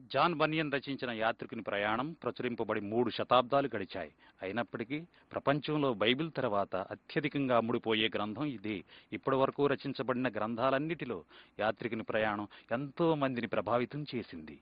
John బనియన్ రచించిన యాత్రికుని ప్రయాణం ప్రచురింపబడి మూడు శతాబ్దాలు గడిచాయి అయినప్పటికీ ప్రపంచంలో బైబిల్ తర్వాత అత్యధికంగా అమ్ముడుపోయే గ్రంథం ఇది ఇప్పటి వరకు రచించబడిన గ్రంథాలన్నిటిలో యాత్రికుని ప్రయాణం ఎంతో మందిని ప్రభావితం చేసింది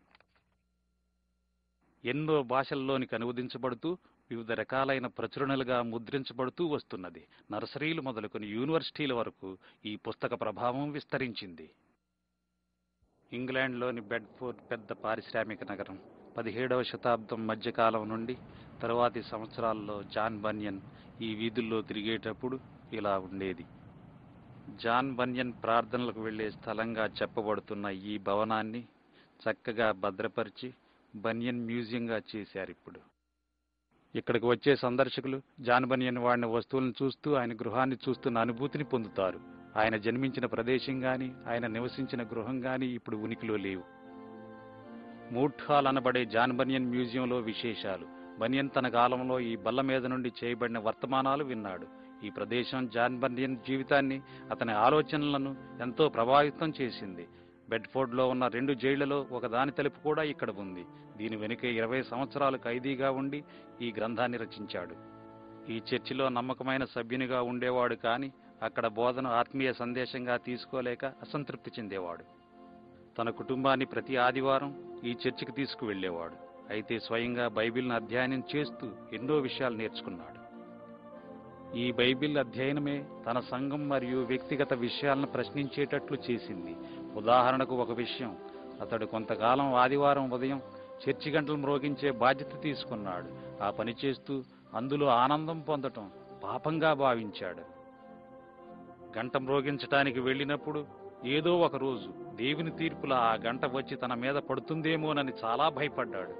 ఎన్నో భాషల్లోనికి అనువదించబడుతూ వివిధ రకాలైన ప్రచురణలుగా ముద్రించబడుతూ వస్తున్నది నర్సరీలు మొదలుకొని యూనివర్సిటీల వరకు ఈ పుస్తక ప్రభావం విస్తరించింది ఇంగ్లాండ్లోని బెడ్ఫోర్డ్ పెద్ద పారిశ్రామిక నగరం పదిహేడవ శతాబ్దం మధ్యకాలం నుండి తరువాతి సంవత్సరాల్లో జాన్ బన్యన్ ఈ వీధుల్లో తిరిగేటప్పుడు ఇలా ఉండేది జాన్ బన్యన్ ప్రార్థనలకు వెళ్లే స్థలంగా చెప్పబడుతున్న ఈ భవనాన్ని చక్కగా భద్రపరిచి బనియన్ మ్యూజియంగా చేశారు ఇప్పుడు ఇక్కడికి వచ్చే సందర్శకులు జాన్ బనియన్ వాడిన వస్తువులను చూస్తూ ఆయన గృహాన్ని చూస్తున్న అనుభూతిని పొందుతారు ఆయన జన్మించిన ప్రదేశం గాని ఆయన నివసించిన గృహం గాని ఇప్పుడు ఉనికిలో లేవు మూట్ హాల్ అనబడే జాన్ బనియన్ మ్యూజియంలో విశేషాలు బనియన్ తన కాలంలో ఈ బల్ల మీద నుండి చేయబడిన వర్తమానాలు విన్నాడు ఈ ప్రదేశం జాన్ బనియన్ జీవితాన్ని అతని ఆలోచనలను ఎంతో ప్రభావితం చేసింది బెడ్ఫోర్డ్లో ఉన్న రెండు జైళ్లలో ఒక దాని తలుపు కూడా ఇక్కడ ఉంది దీని వెనుకే ఇరవై సంవత్సరాలు ఖైదీగా ఉండి ఈ గ్రంథాన్ని రచించాడు ఈ చర్చిలో నమ్మకమైన సభ్యునిగా ఉండేవాడు కానీ అక్కడ బోధన ఆత్మీయ సందేశంగా తీసుకోలేక అసంతృప్తి చెందేవాడు తన కుటుంబాన్ని ప్రతి ఆదివారం ఈ చర్చికి తీసుకువెళ్ళేవాడు అయితే స్వయంగా బైబిల్ను అధ్యయనం చేస్తూ ఎన్నో విషయాలు నేర్చుకున్నాడు ఈ బైబిల్ అధ్యయనమే తన సంఘం మరియు వ్యక్తిగత విషయాలను ప్రశ్నించేటట్లు చేసింది ఉదాహరణకు ఒక విషయం అతడు కొంతకాలం ఆదివారం ఉదయం చర్చి గంటలు మ్రోగించే బాధ్యత తీసుకున్నాడు ఆ పని చేస్తూ అందులో ఆనందం పొందటం పాపంగా భావించాడు గంట మ్రోగించటానికి వెళ్ళినప్పుడు ఏదో ఒక రోజు దేవుని తీర్పుల ఆ గంట వచ్చి తన మీద పడుతుందేమోనని చాలా భయపడ్డాడు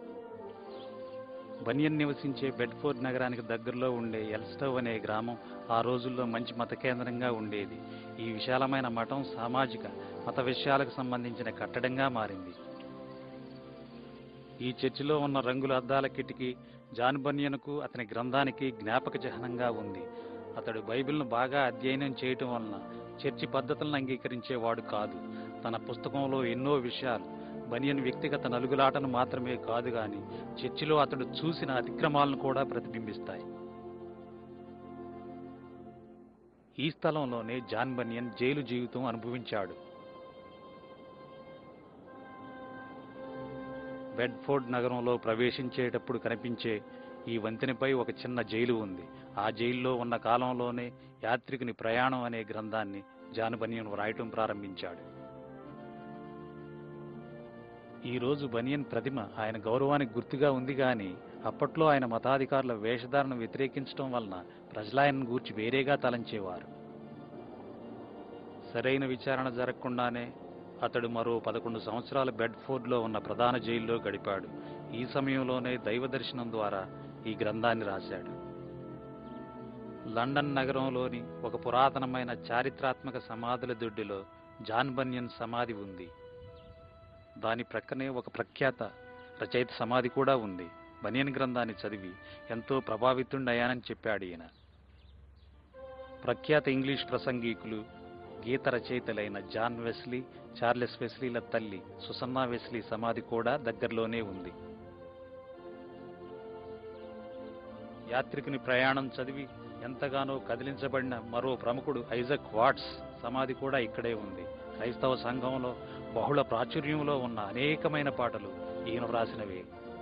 బనియన్ నివసించే బెడ్ఫోర్డ్ నగరానికి దగ్గరలో ఉండే ఎల్స్టవ్ అనే గ్రామం ఆ రోజుల్లో మంచి మత కేంద్రంగా ఉండేది ఈ విశాలమైన మఠం సామాజిక మత విషయాలకు సంబంధించిన కట్టడంగా మారింది ఈ చర్చిలో ఉన్న రంగుల అద్దాల కిటికీ జాన్ బనియన్కు అతని గ్రంథానికి జ్ఞాపక చిహ్నంగా ఉంది అతడు బైబిల్ను బాగా అధ్యయనం చేయటం వలన చర్చి పద్ధతులను అంగీకరించేవాడు కాదు తన పుస్తకంలో ఎన్నో విషయాలు బనియన్ వ్యక్తిగత నలుగులాటను మాత్రమే కాదు గాని చర్చిలో అతడు చూసిన అతిక్రమాలను కూడా ప్రతిబింబిస్తాయి ఈ స్థలంలోనే జాన్ బనియన్ జైలు జీవితం అనుభవించాడు బెడ్ఫోర్డ్ నగరంలో ప్రవేశించేటప్పుడు కనిపించే ఈ వంతెనపై ఒక చిన్న జైలు ఉంది ఆ జైల్లో ఉన్న కాలంలోనే యాత్రికుని ప్రయాణం అనే గ్రంథాన్ని జాన్ బనియన్ వ్రాయటం ప్రారంభించాడు ఈ రోజు బనియన్ ప్రతిమ ఆయన గౌరవానికి గుర్తుగా ఉంది గాని అప్పట్లో ఆయన మతాధికారుల వేషధారణ వ్యతిరేకించడం వలన ప్రజలాయన గూర్చి వేరేగా తలంచేవారు సరైన విచారణ జరగకుండానే అతడు మరో పదకొండు సంవత్సరాలు బెడ్ఫోర్డ్లో ఉన్న ప్రధాన జైల్లో గడిపాడు ఈ సమయంలోనే దైవ దర్శనం ద్వారా ఈ గ్రంథాన్ని రాశాడు లండన్ నగరంలోని ఒక పురాతనమైన చారిత్రాత్మక సమాధుల దొడ్డిలో జాన్ బన్యన్ సమాధి ఉంది దాని ప్రక్కనే ఒక ప్రఖ్యాత రచయిత సమాధి కూడా ఉంది బనియన్ గ్రంథాన్ని చదివి ఎంతో ప్రభావితుండయ్యానని చెప్పాడు ఈయన ప్రఖ్యాత ఇంగ్లీష్ ప్రసంగీకులు గీత రచయితలైన జాన్ వెస్లీ చార్లెస్ వెస్లీల తల్లి సుసన్నా వెస్లీ సమాధి కూడా దగ్గరలోనే ఉంది యాత్రికుని ప్రయాణం చదివి ఎంతగానో కదిలించబడిన మరో ప్రముఖుడు ఐజక్ వాట్స్ సమాధి కూడా ఇక్కడే ఉంది క్రైస్తవ సంఘంలో బహుళ ప్రాచుర్యంలో ఉన్న అనేకమైన పాటలు ఈయన వ్రాసినవే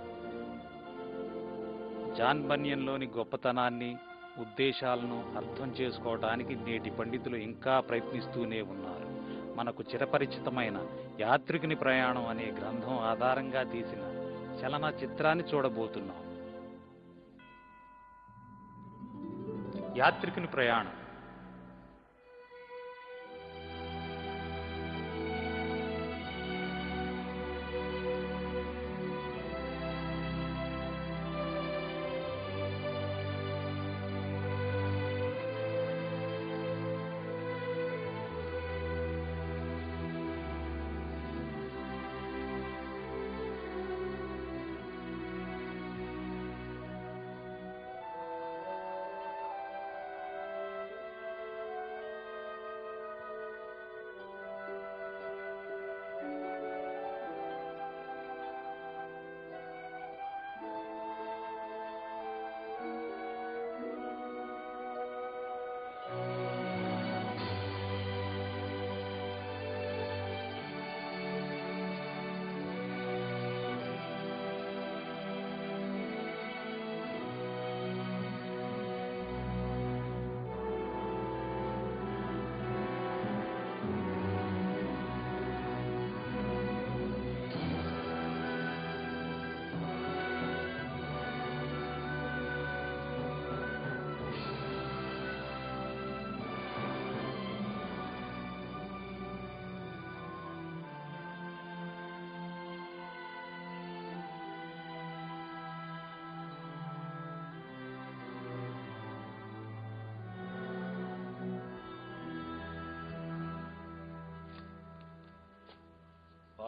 జాన్ బన్యన్లోని గొప్పతనాన్ని ఉద్దేశాలను అర్థం చేసుకోవడానికి నేటి పండితులు ఇంకా ప్రయత్నిస్తూనే ఉన్నారు మనకు చిరపరిచితమైన యాత్రికుని ప్రయాణం అనే గ్రంథం ఆధారంగా తీసిన చలన చిత్రాన్ని చూడబోతున్నాం యాత్రికుని ప్రయాణం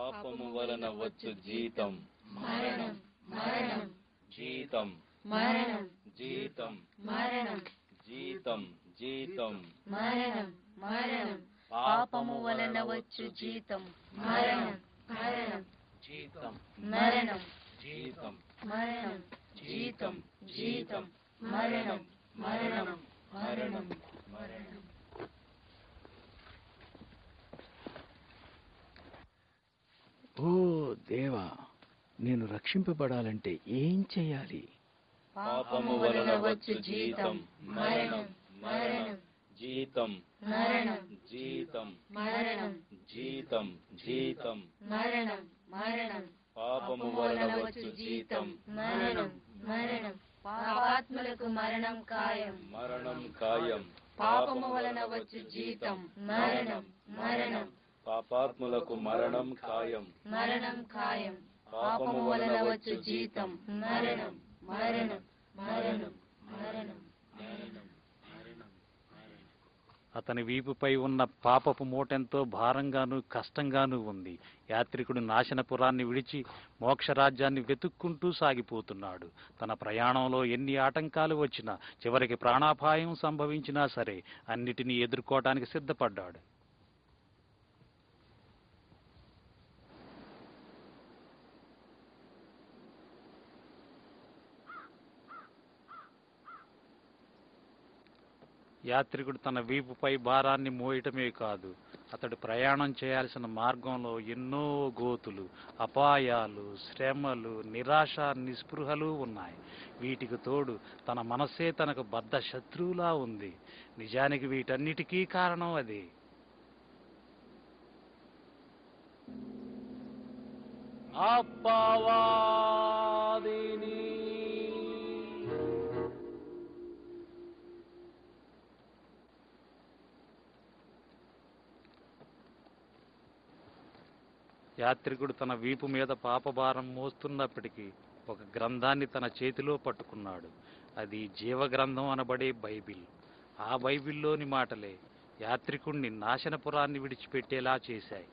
పాపము వలన వచ్చు జీతం మరణం మరణం జీతం మరణం జీతం మరణం జీతం జీతం మరణం మరణం పాపము వలన వచ్చు జీతం మరణం మరణం జీతం మరణం జీతం మరణం జీతం జీతం మరణం మరణం మరణం మరణం ఓ దేవా నేను రక్షింపబడాలంటే ఏం చేయాలి పాపము వలన వచ్చు జీతం మరణం మరణం జీతం మరణం జీతం మరణం జీతం జీతం మరణం మరణం పాపము వలన వచ్చు జీతం మరణం మరణం పాపాత్ములకు మరణం ఖాయం మరణం ఖాయం పాపము వలన వచ్చు జీతం మరణం మరణం పాపాత్ములకు మరణం ఖాయం మరణం ఖాయం పాపము వలన వచ్చు జీతం మరణం మరణం మరణం మరణం అతని వీపుపై ఉన్న పాపపు మూటెంతో భారంగాను కష్టంగాను ఉంది యాత్రికుడు నాశనపురాన్ని విడిచి మోక్షరాజ్యాన్ని వెతుక్కుంటూ సాగిపోతున్నాడు తన ప్రయాణంలో ఎన్ని ఆటంకాలు వచ్చినా చివరికి ప్రాణాపాయం సంభవించినా సరే అన్నిటినీ ఎదుర్కోవటానికి సిద్ధపడ్డాడు యాత్రికుడు తన వీపుపై భారాన్ని మోయటమే కాదు అతడు ప్రయాణం చేయాల్సిన మార్గంలో ఎన్నో గోతులు అపాయాలు శ్రమలు నిరాశ నిస్పృహలు ఉన్నాయి వీటికి తోడు తన మనస్సే తనకు బద్ధ శత్రువులా ఉంది నిజానికి వీటన్నిటికీ కారణం అదే అప్పవాదిని యాత్రికుడు తన వీపు మీద పాపభారం మోస్తున్నప్పటికీ ఒక గ్రంథాన్ని తన చేతిలో పట్టుకున్నాడు అది జీవగ్రంథం అనబడే బైబిల్ ఆ బైబిల్లోని మాటలే యాత్రికుణ్ణి నాశనపురాన్ని విడిచిపెట్టేలా చేశాయి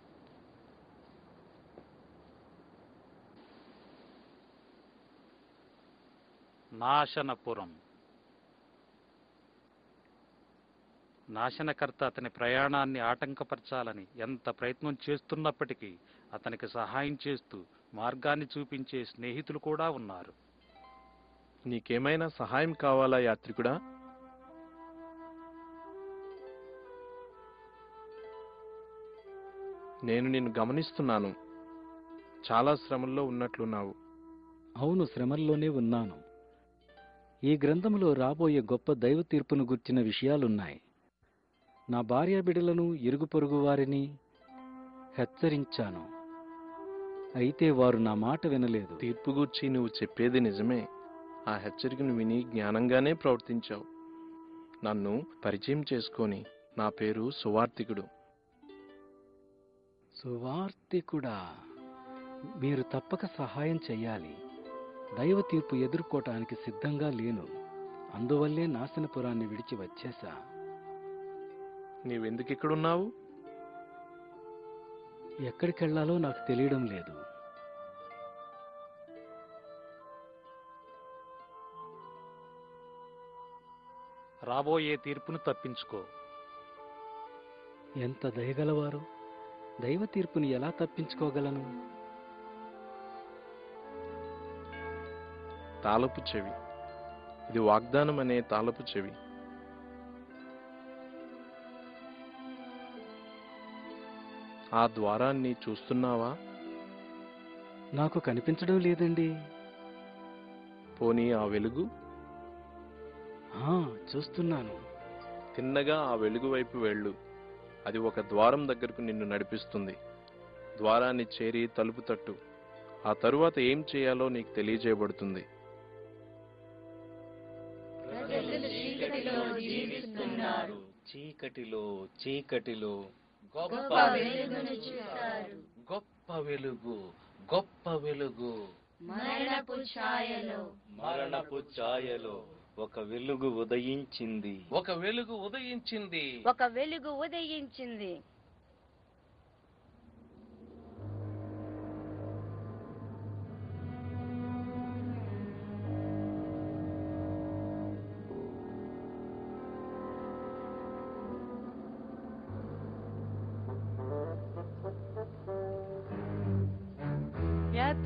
నాశనపురం నాశనకర్త అతని ప్రయాణాన్ని ఆటంకపరచాలని ఎంత ప్రయత్నం చేస్తున్నప్పటికీ అతనికి సహాయం చేస్తూ మార్గాన్ని చూపించే స్నేహితులు కూడా ఉన్నారు నీకేమైనా సహాయం కావాలా యాత్రికుడా నేను నిన్ను గమనిస్తున్నాను చాలా శ్రమల్లో ఉన్నట్లున్నావు అవును శ్రమల్లోనే ఉన్నాను ఈ గ్రంథంలో రాబోయే గొప్ప దైవ తీర్పును గుర్చిన విషయాలున్నాయి నా భార్య బిడ్డలను ఇరుగు పొరుగు వారిని హెచ్చరించాను అయితే వారు నా మాట వినలేదు తీర్పు గూర్చి నువ్వు చెప్పేది నిజమే ఆ హెచ్చరికను విని జ్ఞానంగానే ప్రవర్తించావు నన్ను పరిచయం చేసుకొని నా పేరు సువార్తికుడు సువార్తికుడా మీరు తప్పక సహాయం చెయ్యాలి దైవ తీర్పు ఎదుర్కోవటానికి సిద్ధంగా లేను అందువల్లే నాశనపురాన్ని విడిచి వచ్చేశా నీవెందుకు ఇక్కడున్నావు ఎక్కడికెళ్లాలో నాకు తెలియడం లేదు రాబోయే తీర్పును తప్పించుకో ఎంత దయగలవారు దైవ తీర్పుని ఎలా తప్పించుకోగలను తాళపు చెవి ఇది వాగ్దానం అనే తాళపు చెవి ఆ ద్వారాన్ని చూస్తున్నావా నాకు కనిపించడం లేదండి పోనీ ఆ వెలుగు ఆ, చూస్తున్నాను తిన్నగా ఆ వెలుగు వైపు వెళ్ళు అది ఒక ద్వారం దగ్గరకు నిన్ను నడిపిస్తుంది ద్వారాన్ని చేరి తలుపు తట్టు ఆ తరువాత ఏం చేయాలో నీకు తెలియజేయబడుతుంది ప్రజలు చీకటిలో జీవిస్తున్నారు చీకటిలో చీకటిలో గొప్ప వెలుగును చూశారు గొప్ప వెలుగు గొప్ప వెలుగు మరణపు ఛాయలో మరణపు ఛాయలో ఒక వెలుగు ఉదయించింది ఒక వెలుగు ఉదయించింది ఒక వెలుగు ఉదయించింది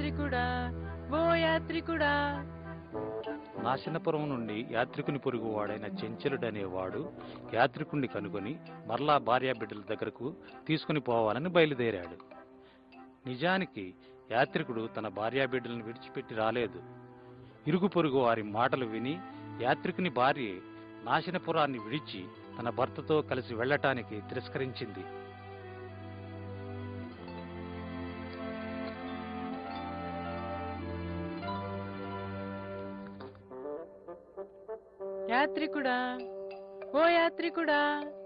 యాత్రికుడా ఓ యాత్రికుడా నాశనపురం నుండి యాత్రికుని పొరుగువాడైన చెంచలుడనేవాడు యాత్రికుణ్ణి కనుగొని మరలా భార్యాబిడ్డల దగ్గరకు తీసుకుని పోవాలని బయలుదేరాడు నిజానికి యాత్రికుడు తన భార్యాబిడ్డలను విడిచిపెట్టి రాలేదు ఇరుగు పొరుగు వారి మాటలు విని యాత్రికుని భార్య నాశనపురాన్ని విడిచి తన భర్తతో కలిసి వెళ్ళటానికి తిరస్కరించింది యాత్రికుడా ఓ యాత్రికుడా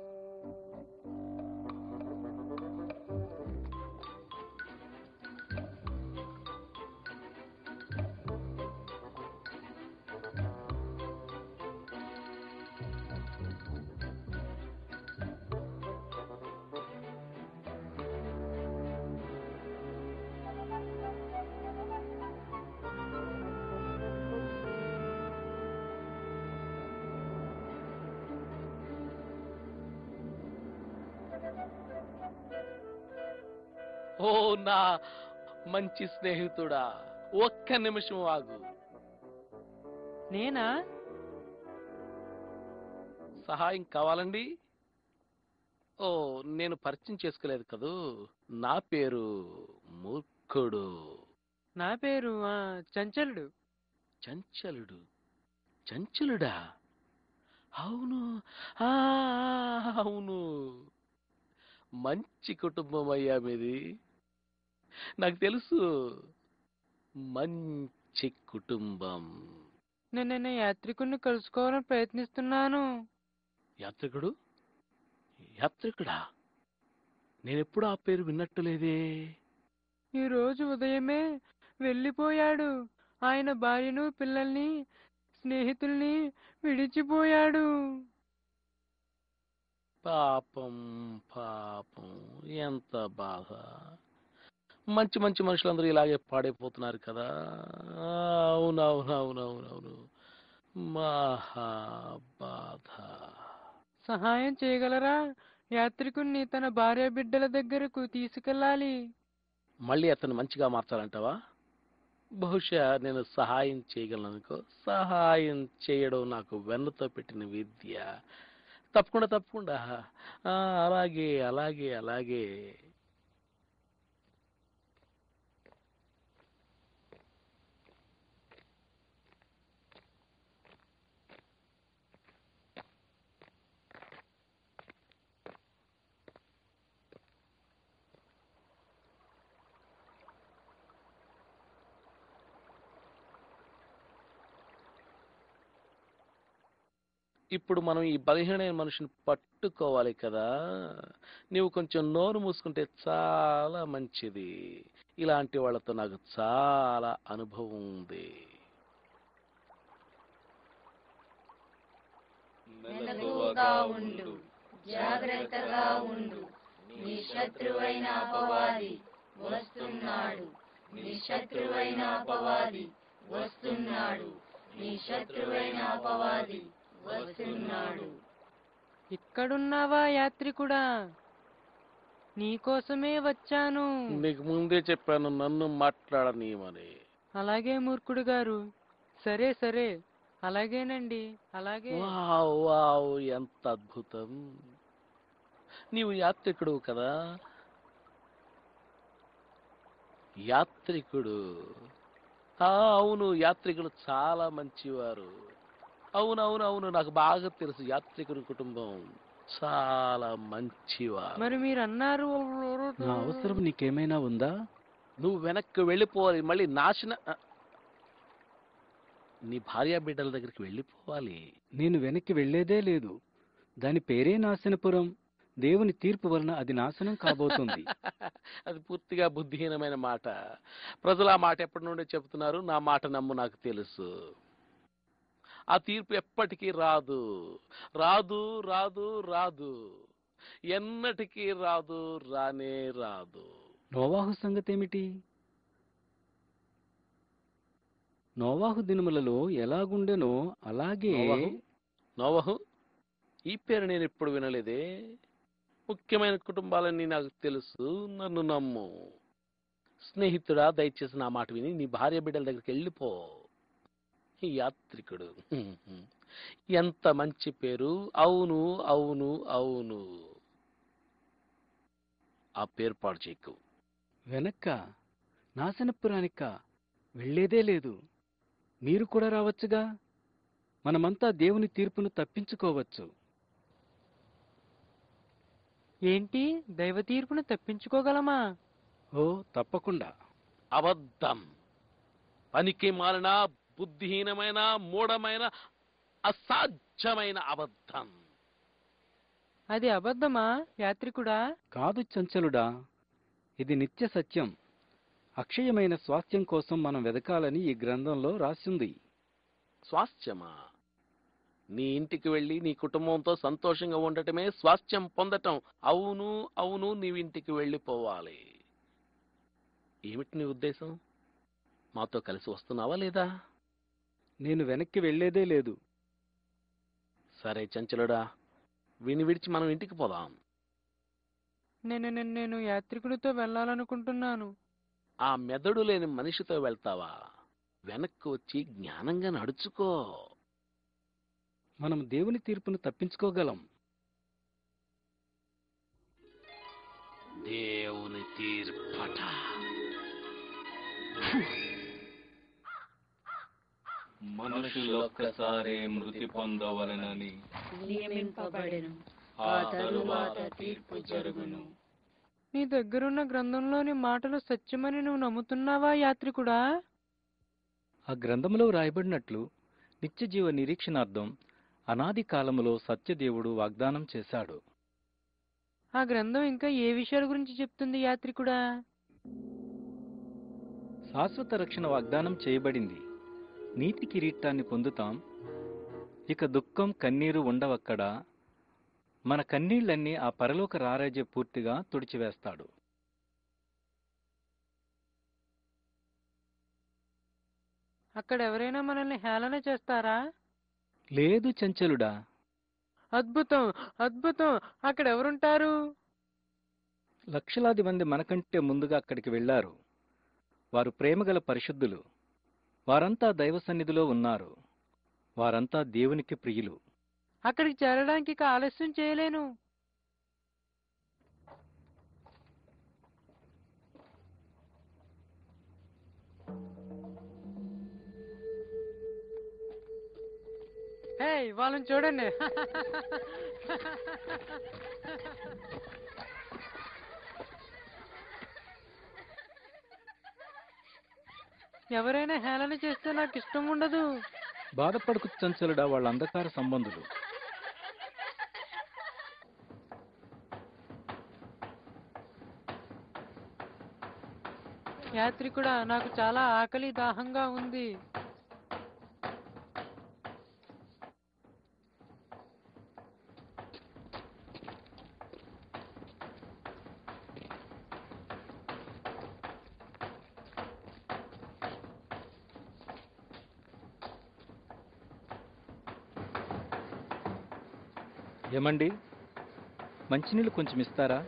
ఓ నా మంచి స్నేహితుడా ఒక్క నిమిషం ఆగు నేనా సహాయం కావాలండి ఓ నేను పరిచయం చేసుకోలేదు కదూ నా పేరు మూర్ఖుడు నా పేరు ఆ, చంచలుడు చంచలుడు చంచలుడా అవును ఆ, అవును మంచి కుటుంబం అయ్యా మీది నాకు తెలుసు మంచి కుటుంబం నేను నిన్న యాత్రికుడిని కలుసుకోవాలని ప్రయత్నిస్తున్నాను యాత్రికుడు యాత్రికుడా నేనెప్పుడు ఆ పేరు విన్నట్టు లేదే ఈ రోజు ఉదయమే వెళ్ళిపోయాడు ఆయన భార్యను పిల్లల్ని స్నేహితుల్ని విడిచిపోయాడు పాపం పాపం ఎంత బాధ మంచి మంచి మనుషులందరూ ఇలాగే పాడైపోతున్నారు కదా అవునవునవునవునవును మహా బాధ సహాయం చేయగలరా యాత్రికుణ్ణి తన భార్య బిడ్డల దగ్గరకు తీసుకెళ్ళాలి మళ్ళీ అతను మంచిగా మార్చాలంటావా బహుశా నేను సహాయం చేయగలను అనుకో సహాయం చేయడం నాకు వెన్నతో పెట్టిన విద్య తప్పకుండా తప్పకుండా ఆ, అలాగే అలాగే అలాగే ఇప్పుడు మనం ఈ బలహీనమైన మనిషిని పట్టుకోవాలి కదా నీవు కొంచెం నోరు మూసుకుంటే చాలా మంచిది ఇలాంటి వాళ్ళతో నాకు చాలా అనుభవం ఉంది మెలకువగా ఉండు జాగ్రత్తగా ఉండు నీ శత్రువైన అపవాది వస్తున్నాడు నీ శత్రువైన అపవాది వస్తున్నాడు నీ శత్రువైన అపవాది వస్తున్నాడు ఇక్కడున్నావా యాత్రికుడా నీకోసమే వచ్చాను నీకు ముందే చెప్పాను నన్ను మాట్లాడనీయమని అలాగే మూర్ఖుడు గారు సరే సరే అలాగేనండి అలాగే వావ్ వావ్ ఎంత అద్భుతం నీవు యాత్రికుడు కదా యాత్రికుడు ఆ, అవును యాత్రికులు చాలా మంచివారు అవును అవును అవును నాకు బాగా తెలుసు యాత్రికుడి కుటుంబం చాలా మంచివారు మరి మీరు అన్నారు నా అవసరం నీకేమైనా ఉందా నువ్వు వెనక్కి వెళ్ళిపోవాలి మళ్ళీ నాశన ఆ. నీ భార్యా బిడ్డల దగ్గరికి వెళ్ళిపోవాలి నేను వెనక్కి వెళ్లేదే లేదు దాని పేరే నాశనపురం దేవుని తీర్పు వలన అది నాశనం కాబోతుంది అది పూర్తిగా బుద్ధిహీనమైన మాట ప్రజలు ఆ మాట ఎప్పటి నుండి చెబుతున్నారు నా మాట నమ్ము నాకు తెలుసు ఆ తీర్పు ఎప్పటికీ రాదు రాదు రాదు రాదు ఎన్నటికీ రాదు రానే రాదు నోవాహు సంగతేమిటి నోవాహు దినములలో ఎలాగుండెనో అలాగే నోవహు నోవహు ఈ పేరు నేను ఎప్పుడు వినలేదే ముఖ్యమైన కుటుంబాలన్నీ నాకు తెలుసు నన్ను నమ్ము స్నేహితుడా దయచేసి నా మాట విని నీ భార్య బిడ్డల దగ్గరికి వెళ్ళిపో ఈ యాత్రికుడు ఎంత మంచి పేరు అవును అవును అవును ఆ పేరు పాడు చేయకు వెనక్క నాశనపురానిక వెళ్ళేదే లేదు మీరు కూడా రావచ్చుగా మనమంతా దేవుని తీర్పును తప్పించుకోవచ్చు ఏంటి దైవ తీర్పును తప్పించుకోగలమా ఓ తప్పకుండా అబద్ధం పనికి మాలిన బుద్ధిహీనమైన మూఢమైన అసాధ్యమైన అబద్ధం అది అబద్ధమా యాత్రికుడా కాదు చంచలుడా ఇది నిత్య సత్యం అక్షయమైన స్వాస్థ్యం కోసం మనం వెదకాలని ఈ గ్రంథంలో రాసింది స్వాస్థ్యమా నీ ఇంటికి వెళ్ళి నీ కుటుంబంతో సంతోషంగా ఉండటమే స్వాస్థ్యం పొందటం అవును అవును నీవింటికి వెళ్ళిపోవాలి ఏమిటి నీ ఉద్దేశం మాతో కలిసి వస్తున్నావా లేదా నేను వెనక్కి వెళ్ళేదే లేదు సరే చంచలుడా విని విడిచి మనం ఇంటికి పోదాం నేను నేను నేను యాత్రికుడితో వెళ్ళాలనుకుంటున్నాను ఆ మెదడు లేని మనిషితో వెళ్తావా వెనక్కి వచ్చి జ్ఞానంగా నడుచుకో మనం దేవుని తీర్పును తప్పించుకోగలం దేవుని తీర్పట మనుషులొక్కసారే మృతి పొందవలనని నియమింపబడెను ఆ తరువాత తీర్పు జరుగును నీ దగ్గరున్న గ్రంథంలోని మాటలు సత్యమని నువ్వు నమ్ముతున్నావా యాత్రికుడా ఆ గ్రంథంలో రాయబడినట్లు నిత్యజీవ నిరీక్షణార్థం అనాది కాలములో సత్యదేవుడు వాగ్దానం చేశాడు ఆ గ్రంథం ఇంకా ఏ విషయాల గురించి చెప్తుంది యాత్రికుడా శాశ్వత రక్షణ వాగ్దానం చేయబడింది నీతి కిరీటాన్ని పొందుతాం ఇక దుఃఖం కన్నీరు ఉండవక్కడ మన కన్నీళ్లన్నీ ఆ పరలోక రారాజే పూర్తిగా తుడిచివేస్తాడు అక్కడ ఎవరైనా మనల్ని హేళన చేస్తారా లేదు చంచలుడా అద్భుతం అద్భుతం అక్కడ ఎవరుంటారు లక్షలాది మంది మనకంటే ముందుగా అక్కడికి వెళ్లారు వారు ప్రేమగల పరిశుద్ధులు వారంతా దైవ సన్నిధిలో ఉన్నారు వారంతా దేవునికి ప్రియులు అక్కడికి చేరడానికి ఇక ఆలస్యం చేయలేను హే వాళ్ళని చూడండి ఎవరైనా హేళన చేస్తే నాకు ఇష్టం ఉండదు బాధపడకు చంచలుడా వాళ్ళ అంధకార సంబంధులు యాత్రికుడా నాకు చాలా ఆకలి దాహంగా ఉంది ఏమండి మంచినీళ్ళు కొంచెం ఇస్తారా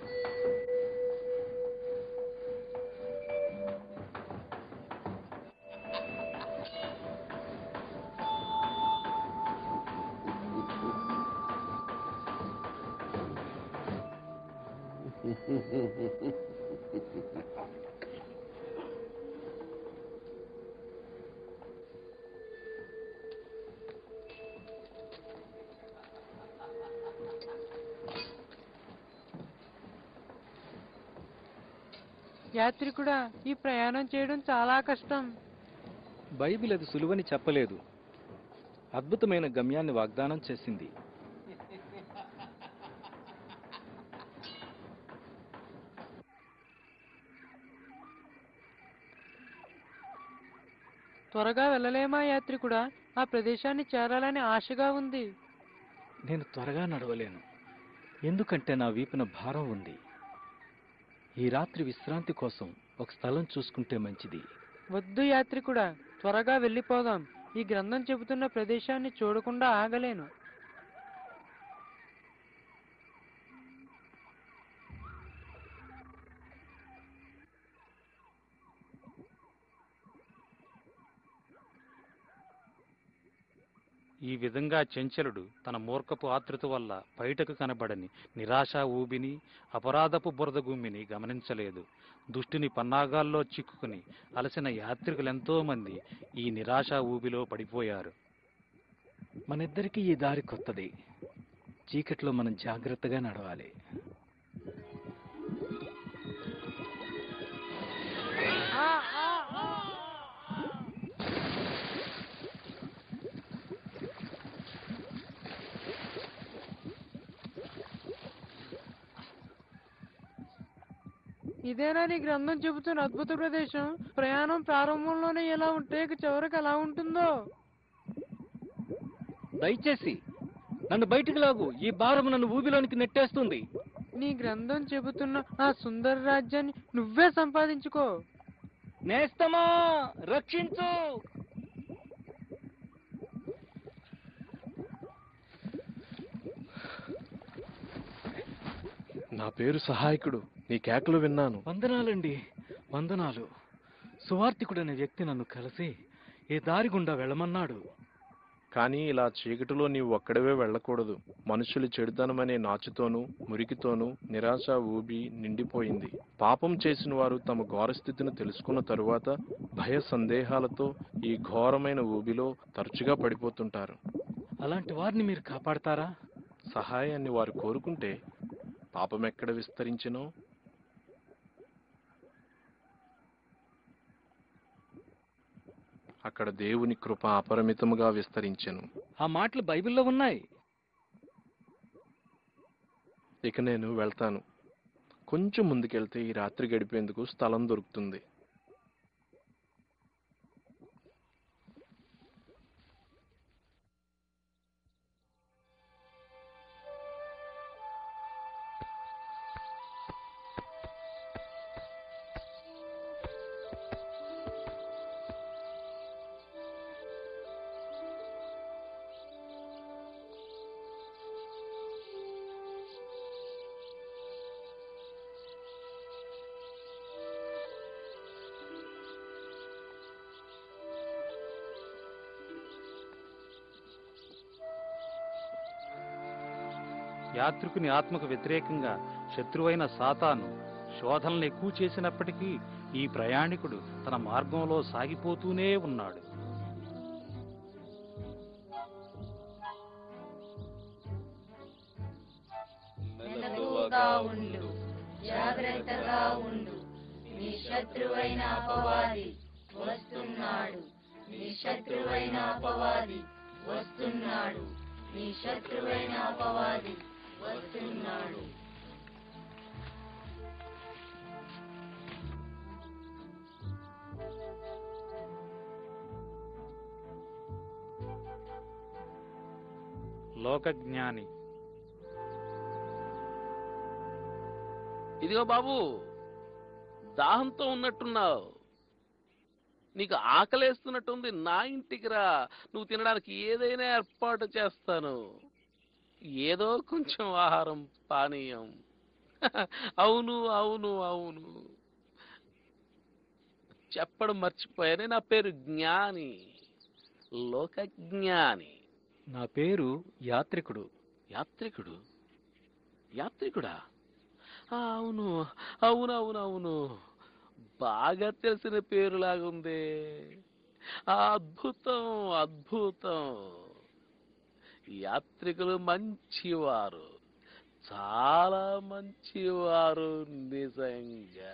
యాత్రికుడా ఈ ప్రయాణం చేయడం చాలా కష్టం బైబిల్ అది సులువని చెప్పలేదు అద్భుతమైన గమ్యాన్ని వాగ్దానం చేసింది త్వరగా వెళ్ళలేమా యాత్రికుడా ఆ ప్రదేశాన్ని చేరాలని ఆశగా ఉంది నేను త్వరగా నడవలేను ఎందుకంటే నా వీపున భారం ఉంది ఈ రాత్రి విశ్రాంతి కోసం ఒక స్థలం చూసుకుంటే మంచిది వద్దు యాత్రికుడా త్వరగా వెళ్ళిపోదాం ఈ గ్రంథం చెబుతున్న ప్రదేశాన్ని చూడకుండా ఆగలేను ఈ విధంగా చెంచలుడు తన మూర్ఖపు ఆతృత వల్ల బయటకు కనబడని నిరాశా ఊబిని అపరాధపు బురద గుమ్మిని గమనించలేదు దుష్టుని పన్నాగాల్లో చిక్కుకుని అలసిన యాత్రికులెంతో మంది ఈ నిరాశా ఊబిలో పడిపోయారు మనిద్దరికీ ఈ దారి కొత్తది చీకట్లో మనం జాగ్రత్తగా నడవాలి ఇదేనా నీ గ్రంథం చెబుతున్న అద్భుత ప్రదేశం ప్రయాణం ప్రారంభంలోనే ఎలా ఉంటే ఇక చివరికి ఎలా ఉంటుందో దయచేసి నన్ను బయటికి లాగు ఈ భారం నన్ను ఊబిలోనికి నెట్టేస్తుంది నీ గ్రంథం చెబుతున్న ఆ సుందర రాజ్యాన్ని నువ్వే సంపాదించుకో నేస్తమా రక్షించు నా పేరు సహాయకుడు నీ కేకలు విన్నాను వందనాలండి వందనాలు సువార్తికుడనే వ్యక్తి నన్ను కలిసి ఈ దారి గుండా వెళ్ళమన్నాడు కానీ ఇలా చీకటిలో నీవు ఒక్కడవే వెళ్ళకూడదు మనుషులు చెడుతనమనే నాచుతోనూ మురికితోనూ నిరాశ ఊబి నిండిపోయింది పాపం చేసిన వారు తమ ఘోరస్థితిని తెలుసుకున్న తరువాత భయ సందేహాలతో ఈ ఘోరమైన ఊబిలో తరచుగా పడిపోతుంటారు అలాంటి వారిని మీరు కాపాడతారా సహాయాన్ని వారు కోరుకుంటే పాపం ఎక్కడ విస్తరించినో అక్కడ దేవుని కృప అపరిమితముగా విస్తరించెను ఆ మాటలు బైబిల్లో ఉన్నాయి ఇక నేను వెళ్తాను కొంచెం ముందుకెళ్తే ఈ రాత్రి గడిపేందుకు స్థలం దొరుకుతుంది యాత్రికుని ఆత్మకు వ్యతిరేకంగా శత్రువైన సాతాను శోధనలు ఎక్కువ చేసినప్పటికీ ఈ ప్రయాణికుడు తన మార్గంలో సాగిపోతూనే ఉన్నాడు మెలకువగా ఉండు జాగ్రత్తగా ఉండు నీ శత్రువైన అపవాది వస్తున్నాడు నీ శత్రువైన అపవాది వస్తున్నాడు నీ శత్రువైన అపవాది వస్తున్నాడు లోకజ్ఞాని ఇదిగో బాబు దాహంతో ఉన్నట్టున్నావు నీకు ఆకలేస్తున్నట్టుంది నా ఇంటికి రా నువ్వు తినడానికి ఏదైనా ఏర్పాటు చేస్తాను ఏదో కొంచెం ఆహారం పానీయం అవును అవును అవును చెప్పడం మర్చిపోయానే నా పేరు జ్ఞాని లోక జ్ఞాని నా పేరు యాత్రికుడు యాత్రికుడు యాత్రికుడా ఆ, అవును అవును అవును అవును బాగా తెలిసిన పేరులాగుంది ఆ, అద్భుతం అద్భుతం యాత్రికులు మంచివారు చాలా మంచివారు నిజంగా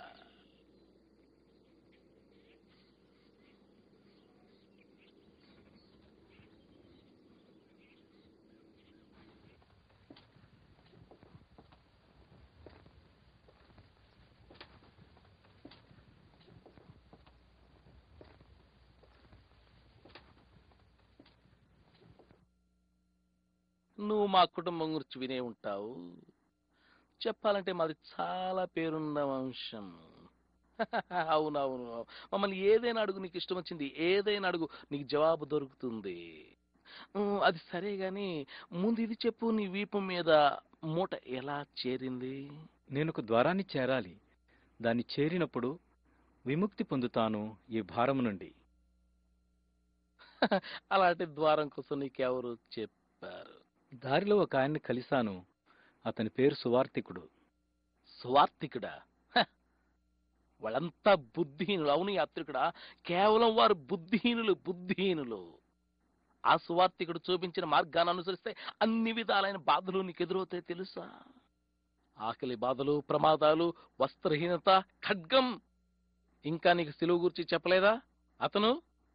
నువ్వు మా కుటుంబం గురించి వినే ఉంటావు చెప్పాలంటే మాది చాలా పేరున్న వంశం అవునవును మమ్మల్ని ఏదైనా అడుగు నీకు ఇష్టం వచ్చింది ఏదైనా అడుగు నీకు జవాబు దొరుకుతుంది ఉమ్, అది సరే గాని ముందు ఇది చెప్పు నీ వీపు మీద మూట ఎలా చేరింది నేను ఒక ద్వారాన్ని చేరాలి దాన్ని చేరినప్పుడు విముక్తి పొందుతాను ఈ భారము నుండి అలాంటి ద్వారం కోసం నీకెవరు చెప్పారు దారిలో ఒక ఆయన్ని కలిశాను అతని పేరు సువార్తికుడు స్వార్థికుడా హ! వాళ్ళంతా బుద్ధిహీనులు అవును యాత్రికుడా కేవలం వారు బుద్ధిహీనులు బుద్ధిహీనులు ఆ సువార్థికుడు చూపించిన మార్గాన్ని అనుసరిస్తే అన్ని విధాలైన బాధలు నీకు ఎదురవుతాయి తెలుసా ఆకలి బాధలు ప్రమాదాలు వస్త్రహీనత ఖడ్గం ఇంకా నీకు సిలువు గురించి చెప్పలేదా అతను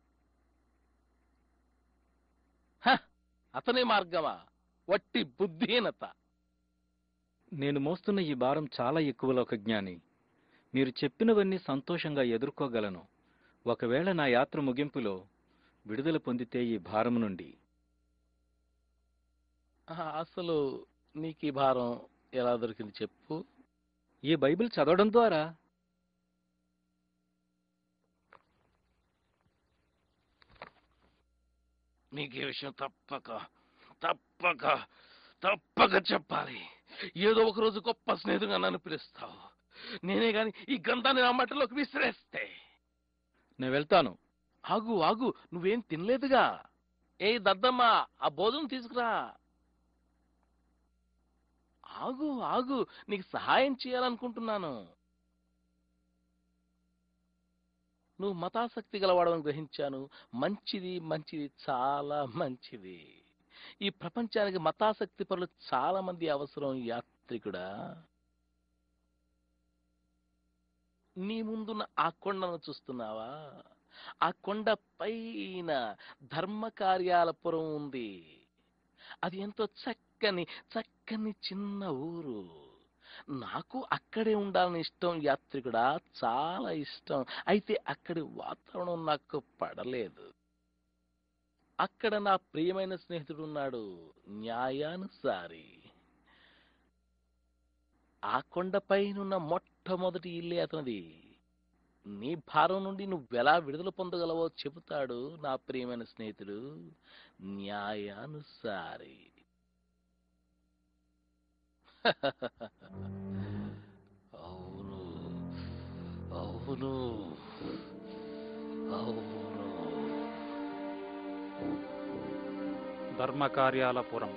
హ! అతనే మార్గమా వట్టి బుద్ధిహీనత నేను మోస్తున్న ఈ భారం చాలా ఎక్కువ లోకజ్ఞాని మీరు చెప్పినవన్నీ సంతోషంగా ఎదుర్కోగలను ఒకవేళ నా యాత్ర ముగింపులో విడుదల పొందితే ఈ భారం నుండి ఆహా, అసలు నీకు ఈ భారం ఎలా దొరికింది చెప్పు ఈ బైబిల్ చదవడం ద్వారా నీకు ఈ విషయం తప్పక తప్పక తప్పక చెప్పాలి ఏదో ఒక రోజు గొప్ప స్నేహితుగా నన్ను పిలుస్తావు నేనే గాని ఈ గంధాన్ని నా మట్టలోకి విసిరేస్తే నేను వెళ్తాను ఆగు ఆగు నువ్వేం తినలేదుగా ఏ దద్దమ్మా ఆ భోజనం తీసుకురా ఆగు ఆగు నీకు సహాయం చేయాలనుకుంటున్నాను నువ్వు మతాసక్తి గలవాడని గ్రహించాను మంచిది మంచిది చాలా మంచిది ఈ ప్రపంచానికి మతాసక్తి పరులు చాలా మంది అవసరం యాత్రికుడా నీ ముందున్న ఆ కొండను చూస్తున్నావా ఆ కొండ పైన ధర్మ కార్యాలపురం ఉంది అది ఎంతో చక్కని చక్కని చిన్న ఊరు నాకు అక్కడే ఉండాలని ఇష్టం యాత్రికుడా చాలా ఇష్టం అయితే అక్కడి వాతావరణం నాకు పడలేదు అక్కడ నా ప్రియమైన స్నేహితుడు ఉన్నాడు న్యాయానుసారి ఆ కొండపైనున్న మొట్టమొదటి ఇల్లే అతనిది నీ భారం నుండి నువ్వెలా విడుదల పొందగలవో చెబుతాడు నా ప్రియమైన స్నేహితుడు న్యాయానుసారి అవును అవును అవును ధర్మకార్యాలపురం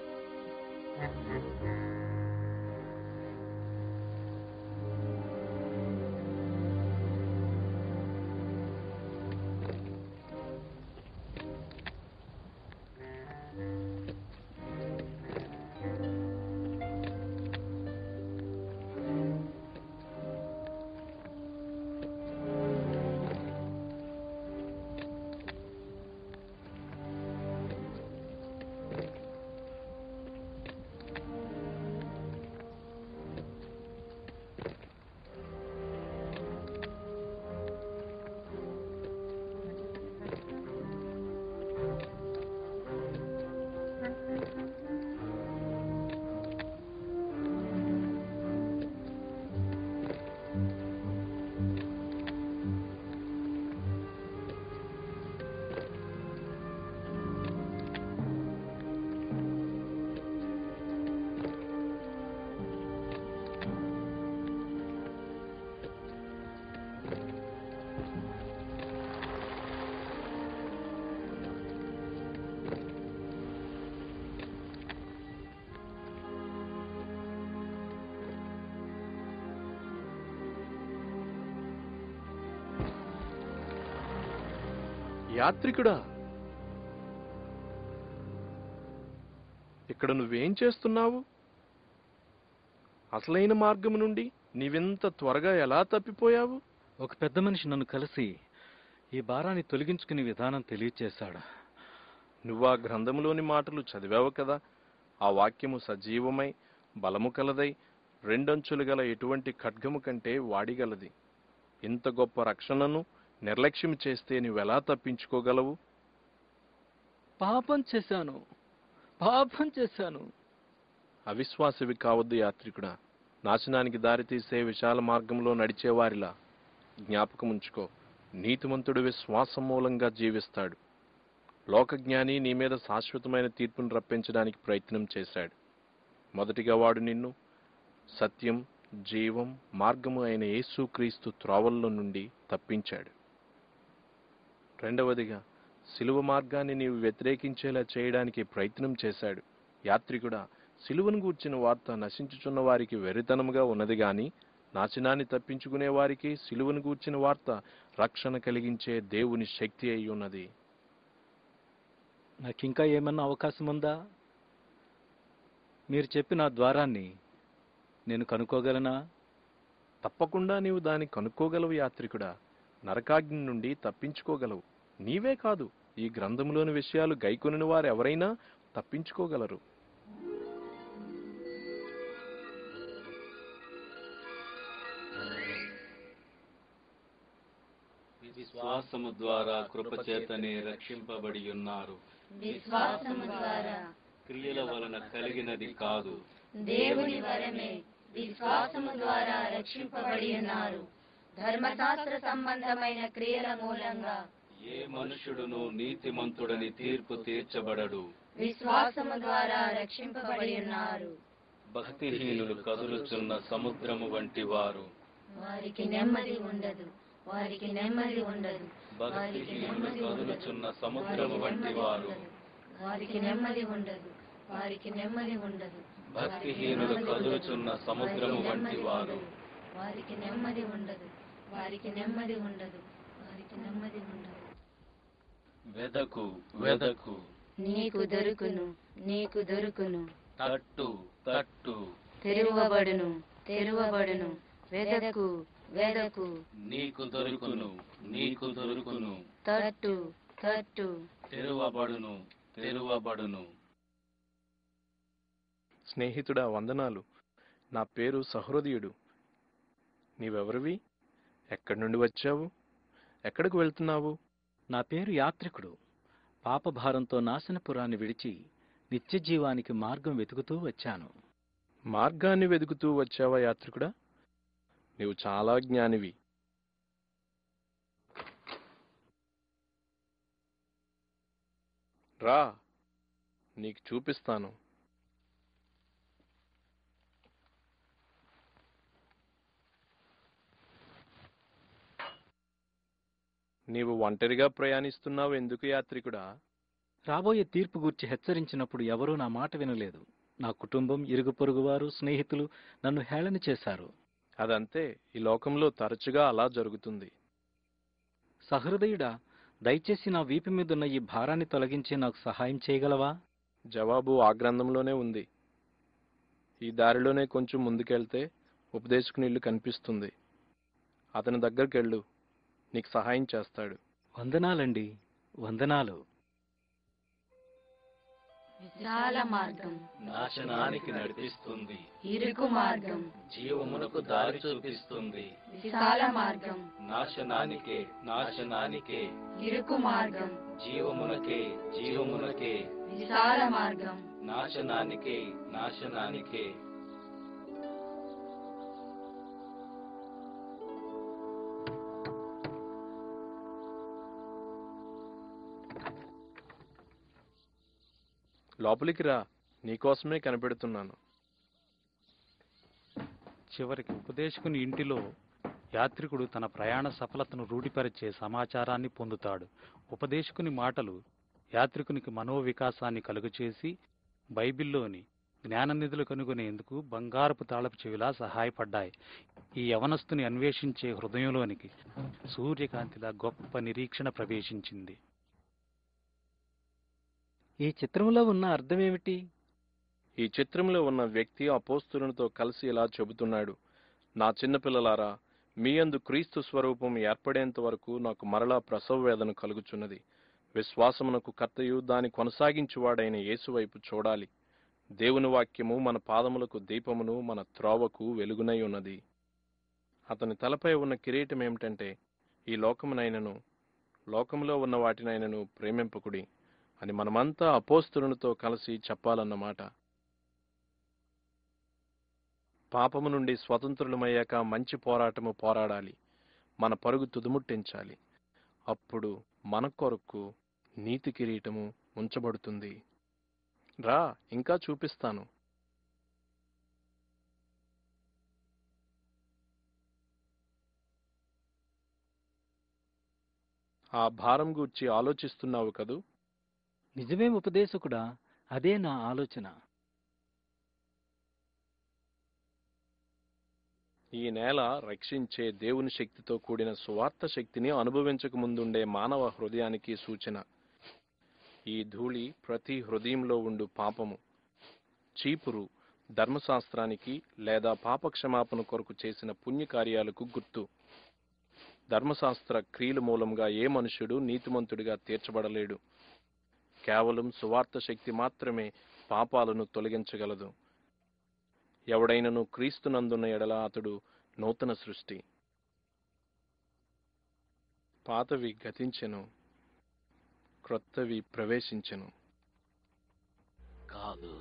యాత్రికుడా ఇక్కడ నువ్వేం చేస్తున్నావు అసలైన మార్గం నుండి నీవింత త్వరగా ఎలా తప్పిపోయావు ఒక పెద్ద మనిషి నన్ను కలిసి ఈ భారాన్ని తొలగించుకునే విధానం తెలియచేశాడు నువ్వా గ్రంథములోని మాటలు చదివావు కదా ఆ వాక్యము సజీవమై బలము కలదై రెండంచులు గల ఎటువంటి ఖడ్గము కంటే వాడిగలది ఇంత గొప్ప రక్షణను నిర్లక్ష్యం చేస్తే నువ్వెలా తప్పించుకోగలవు పాపం చేశాను పాపం చేశాను అవిశ్వాసవి కావద్దు యాత్రికుడా నాశనానికి దారితీసే విశాల మార్గంలో నడిచేవారిలా జ్ఞాపకముంచుకో నీతిమంతుడు విశ్వాసం మూలంగా జీవిస్తాడు లోకజ్ఞాని నీ మీద శాశ్వతమైన తీర్పును రప్పించడానికి ప్రయత్నం చేశాడు మొదటిగా వాడు నిన్ను సత్యం జీవం మార్గము అయిన యేసుక్రీస్తు త్రోవల్లో నుండి తప్పించాడు రెండవదిగా సిలువ మార్గాన్ని నీవు వ్యతిరేకించేలా చేయడానికి ప్రయత్నం చేశాడు యాత్రికుడా సిలువను గూర్చిన వార్త నశించుచున్న వారికి వెరితనముగా ఉన్నది గాని నాశనాన్ని తప్పించుకునే వారికి సిలువను గూర్చిన వార్త రక్షణ కలిగించే దేవుని శక్తి అయి ఉన్నది నాకింకా ఏమన్నా అవకాశం ఉందా మీరు చెప్పిన ఆ ద్వారాన్ని నేను కనుక్కోగలనా తప్పకుండా నీవు దాన్ని కనుక్కోగలవు యాత్రికుడా నరకాగ్ని నుండి తప్పించుకోగలవు నీవే కాదు ఈ గ్రంథములోని విషయాలు గైకొనిన వారు ఎవరైనా తప్పించుకోగలరు విశ్వాసము ద్వారా కృపచేతనే రక్షింపబడి ఉన్నారు విశ్వాసము ద్వారా క్రియల వలన కలిగినది కాదు దేవుని వరమే విశ్వాసము ద్వారా రక్షింపబడి ఉన్నారు ధర్మశాస్త్ర సంబంధమైన క్రియల మూలంగా ఏ మనుషుడును నీతిమంతుడని తీర్పు తీర్చబడడు విశ్వాసము ద్వారా రక్షింపబడి ఉన్నారు భక్తిహీనులు కదులుచున్న సముద్రము వంటి వారు వారికి నెమ్మది ఉండదు వారికి నెమ్మది ఉండదు వారికి భక్తిహీనులు నెమ్మది ఉండదు కదులుచున్న సముద్రము వంటి వారు వారికి నెమ్మది ఉండదు వారికి నెమ్మది ఉండదు భక్తిహీనులు కదులుచున్న సముద్రము వంటి వారు వారికి నెమ్మది ఉండదు వారికి నెమ్మది ఉండదు వారికి నెమ్మది ఉండదు వెదకు వెదకు నీకు దొరుకును నీకు దొరుకును తట్టు తట్టు తెరువబడును తెరువబడును వెదకు వెదకు నీకు దొరుకును నీకు దొరుకును తట్టు తట్టు తెరువబడును తెరువబడును స్నేహితుడా వందనాలు నా పేరు సహృదయుడు నీవెవరివి ఎక్కడి నుండి వచ్చావు ఎక్కడికి వెళ్తున్నావు నా పేరు యాత్రికుడు పాపభారంతో నాశనపురాన్ని విడిచి నిత్య జీవానికి మార్గం వెతుకుతూ వచ్చాను మార్గాన్ని వెతుకుతూ వచ్చావా యాత్రికుడా నీవు చాలా జ్ఞానివి రా నీకు చూపిస్తాను నీవు ఒంటరిగా ప్రయాణిస్తున్నావు ఎందుకు యాత్రికుడా రాబోయే తీర్పు గూర్చి హెచ్చరించినప్పుడు ఎవరూ నా మాట వినలేదు నా కుటుంబం ఇరుగు పొరుగువారు స్నేహితులు నన్ను హేళన చేశారు అదంతే ఈ లోకంలో తరచుగా అలా జరుగుతుంది సహృదయుడా దయచేసి నా వీపు మీదున్న ఈ భారాన్ని తొలగించి నాకు సహాయం చేయగలవా జవాబు ఆ గ్రంథంలోనే ఉంది ఈ దారిలోనే కొంచెం ముందుకెళ్తే ఉపదేశకుని ఇల్లు కనిపిస్తుంది అతని దగ్గరికెళ్ళు నీకు సహాయం చేస్తాడు వందనాలండి వందనాలు విశాల మార్గం నాశనానికి నడిపిస్తుంది ఇరుకు మార్గం జీవమునకు దారి చూపిస్తుంది విశాల మార్గం నాశనానికే నాశనానికే ఇరుకు మార్గం జీవమునకే జీవమునకే విశాల మార్గం నాశనానికే నాశనానికే లోపలికి రా నీకోసమే కనిపెడుతున్నాను చివరికి ఉపదేశకుని ఇంటిలో యాత్రికుడు తన ప్రయాణ సఫలతను రూఢిపరిచే సమాచారాన్ని పొందుతాడు ఉపదేశకుని మాటలు యాత్రికునికి మనోవికాసాన్ని కలుగచేసి బైబిల్లోని జ్ఞాననిధులు కనుగొనేందుకు బంగారపు తాళపు చెవిలా సహాయపడ్డాయి ఈ యవనస్తుని అన్వేషించే హృదయంలోనికి సూర్యకాంతిలా గొప్ప నిరీక్షణ ప్రవేశించింది ఈ చిత్రంలో ఉన్న అర్థమేమిటి ఈ చిత్రంలో ఉన్న వ్యక్తి అపోస్తులతో కలిసి ఇలా చెబుతున్నాడు నా చిన్నపిల్లలారా మీ యందు క్రీస్తు స్వరూపం ఏర్పడేంత వరకు నాకు మరలా ప్రసవ వేదన కలుగుచున్నది విశ్వాసమునకు కర్తయు దాని కొనసాగించువాడైన యేసువైపు చూడాలి దేవుని వాక్యము మన పాదములకు దీపమును మన త్రోవకు వెలుగునై ఉన్నది అతని తలపై ఉన్న కిరీటం ఏమిటంటే ఈ లోకమునైనను లోకములో ఉన్న వాటినైనను ప్రేమింపకుడి అని మనమంతా అపోస్తులతో కలిసి చెప్పాలన్నమాట పాపము నుండి స్వతంత్రులమయ్యాక మంచి పోరాటము పోరాడాలి మన పరుగు తుదుముట్టించాలి అప్పుడు మన కొరకు నీతి కిరీటము ఉంచబడుతుంది రా ఇంకా చూపిస్తాను ఆ భారం గూర్చి ఆలోచిస్తున్నావు కదూ నిజమే ఉపదేశకుడా అదే నా ఆలోచన ఈ నేల రక్షించే దేవుని శక్తితో కూడిన సువార్త శక్తిని అనుభవించక ముందుండే మానవ హృదయానికి సూచన ఈ ధూళి ప్రతి హృదయంలో ఉండు పాపము చీపురు ధర్మశాస్త్రానికి లేదా పాపక్షమాపణ కొరకు చేసిన పుణ్యకార్యాలకు గుర్తు ధర్మశాస్త్ర క్రియల మూలంగా ఏ మనుషుడు నీతిమంతుడిగా తీర్చబడలేడు కేవలం సువార్త శక్తి మాత్రమే పాపాలను తొలగించగలదు ఎవడైనను క్రీస్తునందున్న ఎడల అతడు నూతన సృష్టి పాతవి గతించెను క్రొత్తవి ప్రవేశించెను కాదు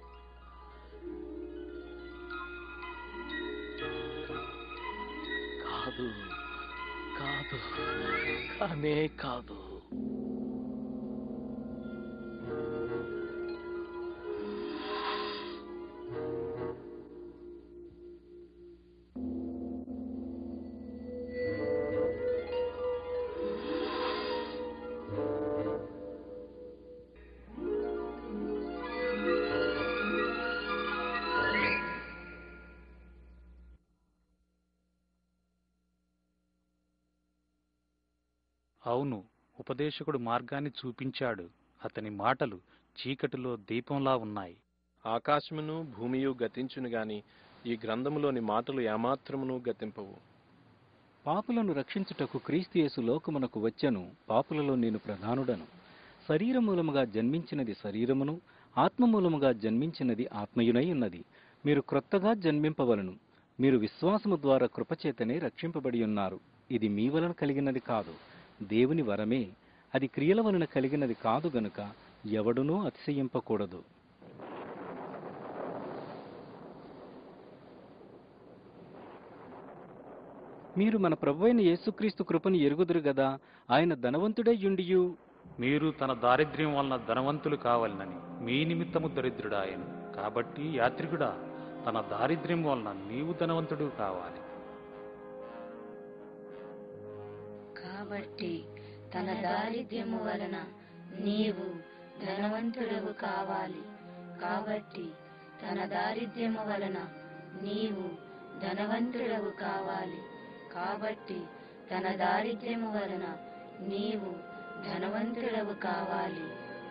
కాదు కాదు కానే కాదు అవును ఉపదేశకుడు మార్గాన్ని చూపించాడు అతని మాటలు చీకటిలో దీపంలా ఉన్నాయి ఆకాశమును భూమియు గతించును గాని ఈ గ్రంథములోని మాటలు ఏమాత్రమును గతింపవు పాపులను రక్షించుటకు క్రీస్తు యేసు లోకమునకు వచ్చెను పాపులలో నేను ప్రధానుడను శరీర మూలముగా జన్మించినది శరీరమును ఆత్మ మూలముగా జన్మించినది ఆత్మయునై ఉన్నది మీరు క్రొత్తగా జన్మింపవలను మీరు విశ్వాసము ద్వారా కృపచేతనే రక్షింపబడి ఉన్నారు ఇది మీ వలన కలిగినది కాదు దేవుని వరమే అది క్రియల వలన కలిగినది కాదు గనుక ఎవడునూ అతిశయింపకూడదు మీరు మన ప్రభువైన యేసుక్రీస్తు కృపను ఎరుగుదురు గదా ఆయన ధనవంతుడై యుండియు మీరు తన దారిద్ర్యం వలన ధనవంతులు కావాలని మీ నిమిత్తము దరిద్రుడాయను కాబట్టి యాత్రికుడా తన దారిద్ర్యం వలన నీవు ధనవంతుడు కావాలి కాబట్టి తన దారిద్ర్యము వలన నీవు ధనవంతుడవు కావాలి కాబట్టి తన దారిద్ర్యము వలన నీవు ధనవంతుడవు కావాలి కాబట్టి తన దారిద్ర్యము వలన నీవు ధనవంతుడవు కావాలి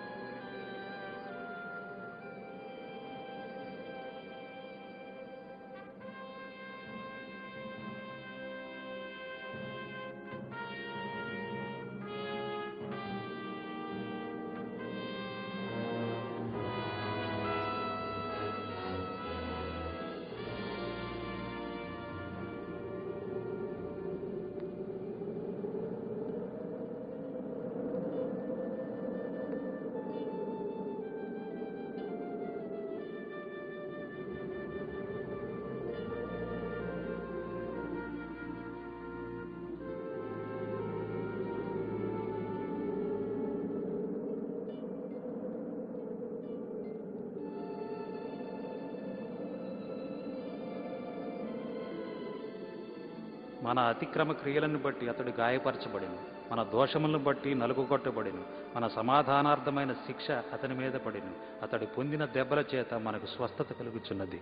మన అతిక్రమ క్రియలను బట్టి అతడు గాయపరచబడిను మన దోషములను బట్టి నలుగుగొట్టబడిను మన సమాధానార్థమైన శిక్ష అతని మీద పడిను అతడు పొందిన దెబ్బల చేత మనకు స్వస్థత కలుగుచున్నది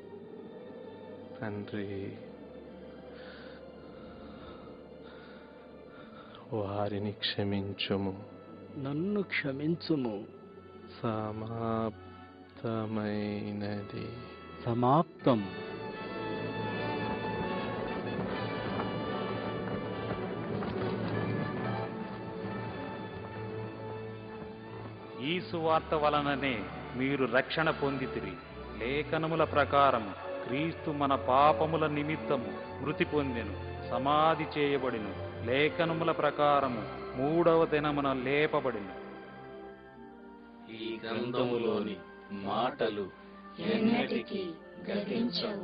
తండ్రి వారిని క్షమించుము నన్ను క్షమించుము సమాప్తమైనది సమాప్తం ఈ సువార్త వలననే మీరు రక్షణ పొందితిరి లేఖనముల ప్రకారం క్రీస్తు మన పాపముల నిమిత్తము మృతి పొందెను సమాధి చేయబడిను లేఖనముల ప్రకారము మూడవ దినమున లేపబడిను ఈ గ్రంథములోని మాటలు ఎన్నటికీ గతించవు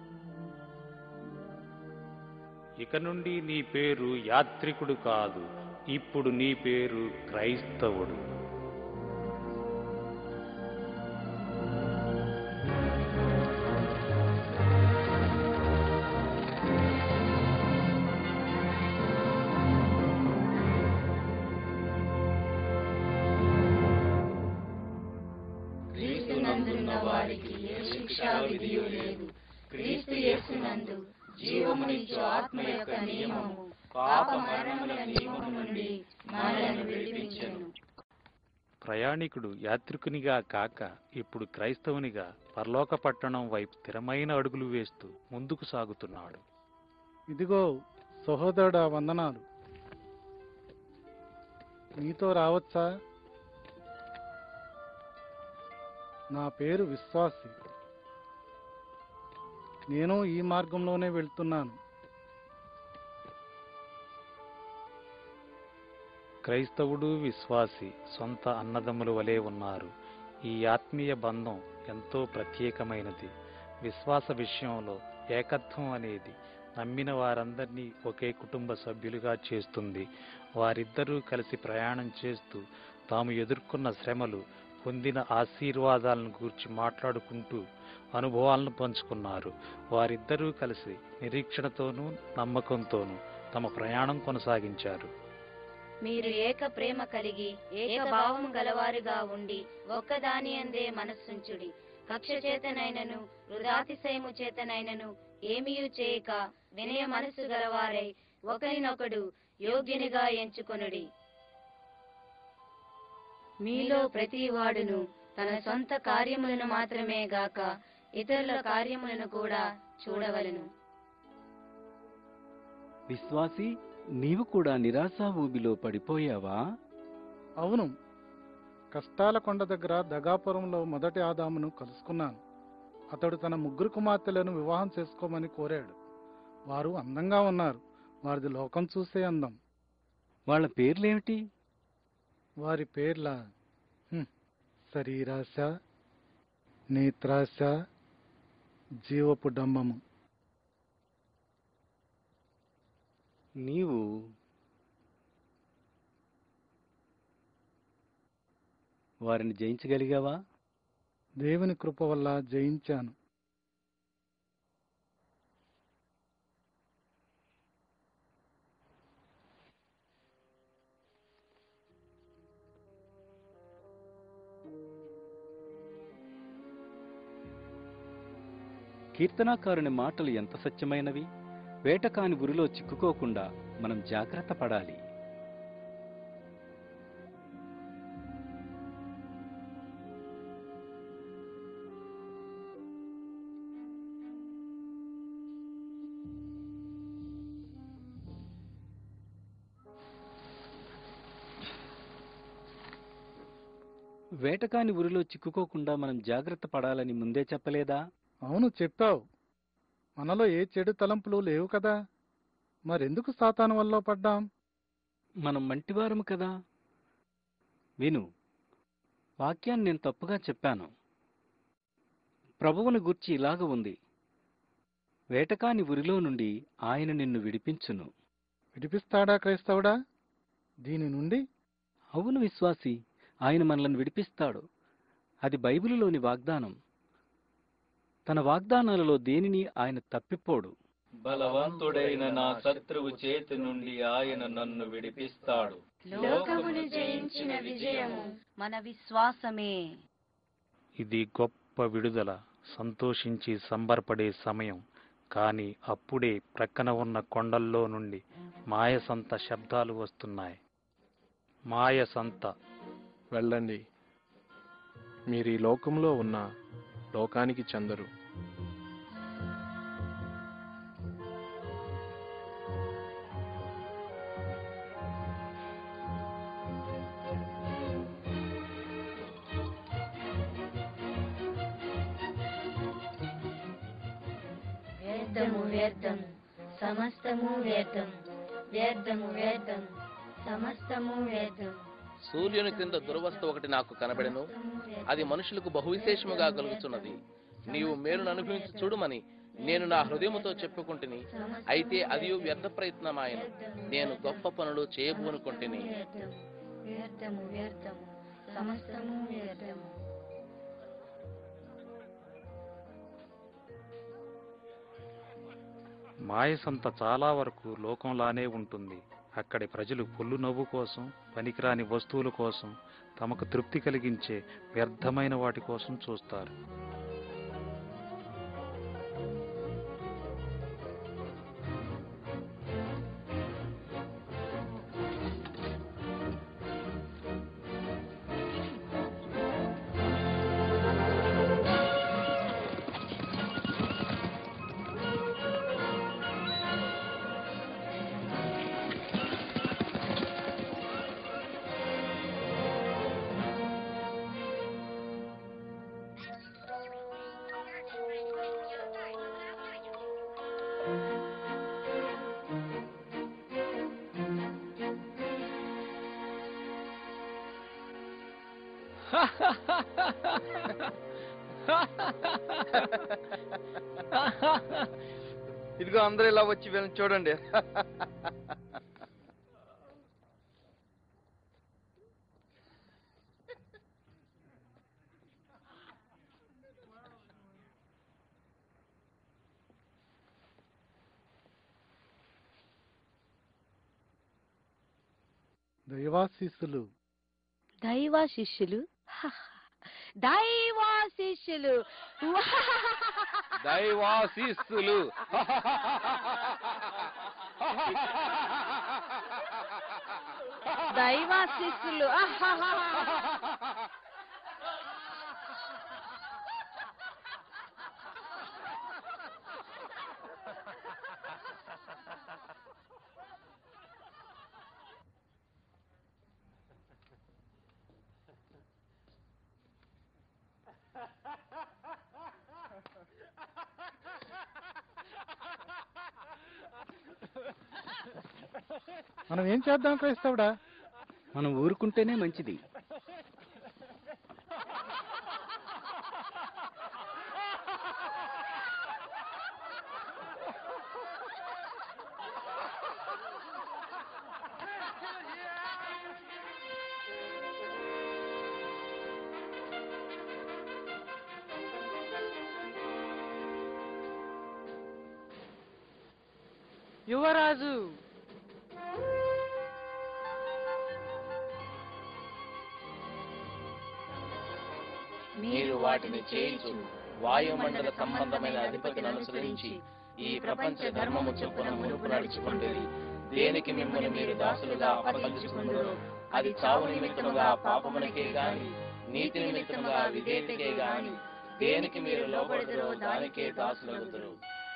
ఇక నుండి నీ పేరు యాత్రికుడు కాదు ఇప్పుడు నీ పేరు క్రైస్తవుడు శిక్షా విధియు లేదు క్రీస్తు యేసునందు జీవమునిచ్చు ఆత్మ యొక్క నియమము పాప మరణముల నియమము నుండి మనలను విడిపించెను ప్రయాణికుడు యాత్రికునిగా కాక ఇప్పుడు క్రైస్తవునిగా పరలోక పట్టణం వైపు స్థిరమైన అడుగులు వేస్తూ ముందుకు సాగుతున్నాడు ఇదిగో సహోదరుడా వందనాలు నీతో రావచ్చా నా పేరు విశ్వాసి నేను ఈ మార్గంలోనే వెళ్తున్నాను క్రైస్తవుడు విశ్వాసి సొంత అన్నదమ్ముల వలె ఉన్నారు ఈ ఆత్మీయ బంధం ఎంతో ప్రత్యేకమైనది విశ్వాస విషయంలో ఏకత్వం అనేది నమ్మిన వారందరినీ ఒకే కుటుంబ సభ్యులుగా చేస్తుంది వారిద్దరూ కలిసి ప్రయాణం చేస్తూ తాము ఎదుర్కొన్న శ్రమలు పొందిన ఆశీర్వాదాలను గూర్చి మాట్లాడుకుంటూ అనుభవాలను పంచుకున్నారు వారిద్దరూ కలిసి నిరీక్షణతోనూ నమ్మకంతోనూ తమ ప్రయాణం కొనసాగించారు మీరు ఏక ప్రేమ కలిగి ఏక భావము గలవారుగా ఉండి ఒక్కదాని అందే మనస్సుంచుడి కక్ష చేతనైనను వృధాతిశయము చేతనైనను ఏమీయు చేయక వినయ మనస్సు గలవారై ఒకరినొకడు యోగ్యునిగా ఎంచుకొనుడి మీలో ప్రతి వాడును తన సొంత కార్యములను మాత్రమే గాక ఇతరుల కార్యములను కూడా చూడవలెను విశ్వాసి నీవు కూడా నిరాశా ఊబిలో పడిపోయావా అవును కష్టాల కొండ దగ్గర దగాపురంలో మొదటి ఆదామును కలుసుకున్నాను అతడు తన ముగ్గురు కుమార్తెలను వివాహం చేసుకోమని కోరాడు వారు అందంగా ఉన్నారు వారిది లోకం చూసే అందం వాళ్ళ పేర్లేమిటి వారి పేర్ల హ్మ్, శరీరాశ నేత్రాశ జీవపు డంబము నీవు వారిని జయించగలిగావా దేవుని కృప వల్ల జయించాను కీర్తనాకారుని మాటలు ఎంత సత్యమైనవి వేటకాని గురిలో చిక్కుకోకుండా మనం జాగ్రత్త పడాలి వేటకాని ఉరిలో చిక్కుకోకుండా మనం జాగ్రత్త పడాలని ముందే చెప్పలేదా అవును చెప్పావు మనలో ఏ చెడు తలంపులు లేవు కదా మరెందుకు సాతాను వల్ల పడ్డాం మనం మంటివారము కదా విను వాక్యాన్ని నేను తప్పుగా చెప్పాను ప్రభువును గూర్చి ఇలాగ ఉంది వేటకాని ఉరిలో నుండి ఆయన నిన్ను విడిపించును విడిపిస్తాడా క్రైస్తవుడా దీని నుండి అవును విశ్వాసి ఆయన మనల్ని విడిపిస్తాడు అది బైబిలులోని వాగ్దానం తన వాగ్దానాలలో దేనిని ఆయన తప్పిపోడు బలవంతుడైన నా శత్రువు చేతి నుండి ఆయన నన్ను విడిపిస్తాడు లోకమును జయించిన విజయము మన విశ్వాసమే ఇది గొప్ప విడుదల సంతోషించి సంబరపడే సమయం కానీ అప్పుడే ప్రక్కన ఉన్న కొండల్లో నుండి మాయసంత శబ్దాలు వస్తున్నాయి మాయసంత వెళ్ళండి మీరు ఈ లోకంలో ఉన్న లోకానికి చెందరు వ్యర్థము వ్యర్థము సమస్తము వ్యర్థము వ్యర్థము వ్యర్థము సమస్తము వ్యర్థము సూర్యుని క్రింద దురవస్థ ఒకటి నాకు కనబడెను అది మనుషులకు బహువిశేషముగా కలుగుతున్నది నీవు మేలును అనుభవించి చూడుమని నేను నా హృదయముతో చెప్పుకుంటుని అయితే అది వ్యర్థ ప్రయత్నమాయను నేను గొప్ప పనులు చేయబోనుకుంటుని వ్యర్థము వ్యర్థము వ్యర్థము సమస్తము వ్యర్థము మాయసంత చాలా వరకు లోకంలానే ఉంటుంది అక్కడి ప్రజలు పొల్లు నవ్వు కోసం పనికిరాని వస్తువుల కోసం తమకు తృప్తి కలిగించే వ్యర్థమైన వాటి కోసం చూస్తారు ఇదిగో అందరూ ఇలా వచ్చి వీళ్ళని చూడండి దైవాశీస్సులు దైవ శిష్యులు దైవ శిష్యులు దైవాశీస్సులు దైవ శిష్యులు మనం ఏం చేద్దాం క్రైస్తవుడా మనం ఊరుకుంటేనే మంచిది యువరాజు మీరు వాటిని చేయించు వాయుమండల సంబంధమైన అధిపతిని అనుసరించి ఈ ప్రపంచ ధర్మము చొప్పున మునుపు నడుచుకుంటేది దేనికి మిమ్మల్ని మీరు దాసులుగా అప్పగించుకుందరో అది చావు నిమిత్తముగా పాపమునకే గాని నీతి నిమిత్తముగా విధేయతకే గాని దేనికి మీరు లోబడదరో దానికే దాసులగుదురు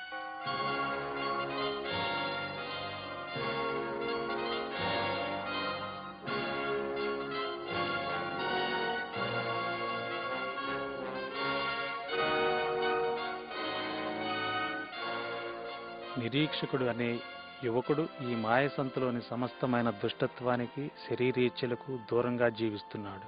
నిరీక్షకుడు అనే యువకుడు ఈ మాయసంతలోని సమస్తమైన దుష్టత్వానికి శరీరేచ్ఛలకు దూరంగా జీవిస్తున్నాడు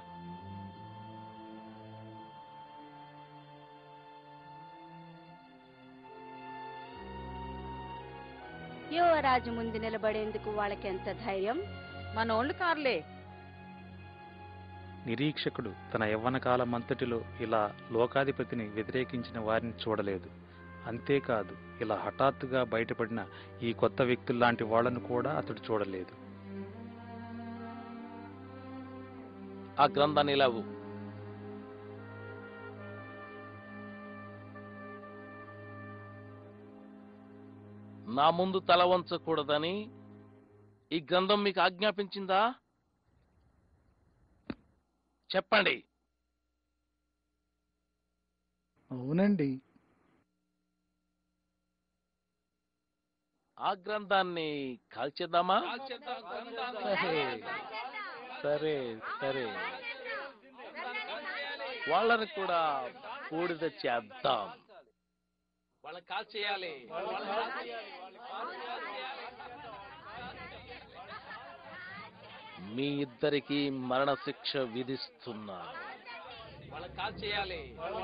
యువరాజు ముందు నిలబడేందుకు వాళ్ళకి ఎంత ధైర్యం మనోళ్ళు కార్లే నిరీక్షకుడు తన యవ్వన కాలం అంతటిలో ఇలా లోకాధిపతిని వ్యతిరేకించిన వారిని చూడలేదు అంతేకాదు ఇలా హఠాత్తుగా బయటపడిన ఈ కొత్త వ్యక్తుల్లాంటి వాళ్ళను కూడా అతడు చూడలేదు ఆ గ్రంథాన్ని ఇలాగు నా ముందు తల వంచకూడదని ఈ గ్రంథం మీకు ఆజ్ఞాపించిందా చెప్పండి అవునండి ఆ గ్రంథాన్ని కాల్చేద్దామా సరే సరే సరే వాళ్ళని కూడా బూడిద చేద్దాం వాళ్ళని కాల్చేయాలి మీ ఇద్దరికి మరణ శిక్ష విధిస్తున్నా వాళ్ళని కాల్చేయాలి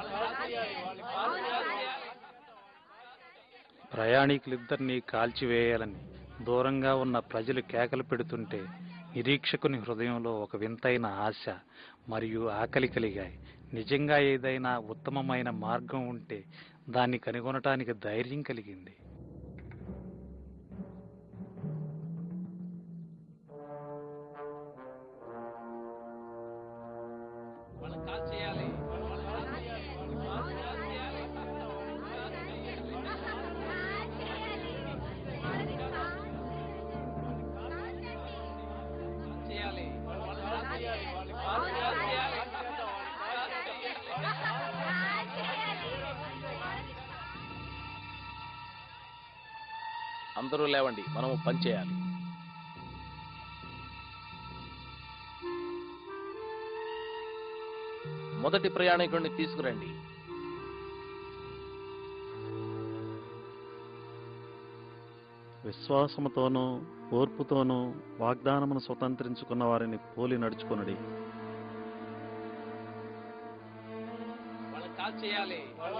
ప్రయాణికులిద్దరినీ కాల్చివేయాలని దూరంగా ఉన్న ప్రజలు కేకలు పెడుతుంటే నిరీక్షకుని హృదయంలో ఒక వింతైన ఆశ మరియు ఆకలి కలిగాయి నిజంగా ఏదైనా ఉత్తమమైన మార్గం ఉంటే దాన్ని కనుగొనటానికి ధైర్యం కలిగింది వాళ్ళని కాల్చేయాలి చేయాలి అందరూ లేవండి మనము పని చేయాలి మొదటి ప్రయాణికుడిని తీసుకురండి విశ్వాసముతోనూ ఓర్పుతోనూ వాగ్దానమును స్వతంత్రించుకున్న వారిని పోలి నడుచుకొనుడి చేయాలి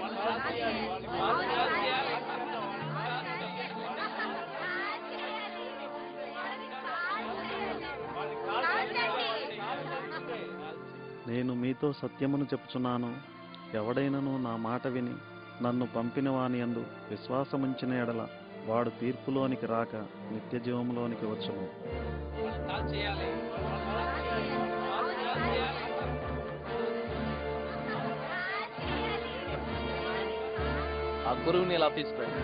నేను మీతో సత్యమును చెప్పుచున్నాను ఎవడైనను నా మాట విని నన్ను పంపిన వాని యందు విశ్వాసముంచిన ఎడల వాడు తీర్పులోనికి రాక నిత్య జీవంలోనికి వచ్చును చేయాలి ఆ గురువుని ఇలా తీసుకురండి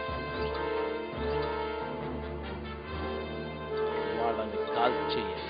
వాళ్ళని కాల్ చేయాలి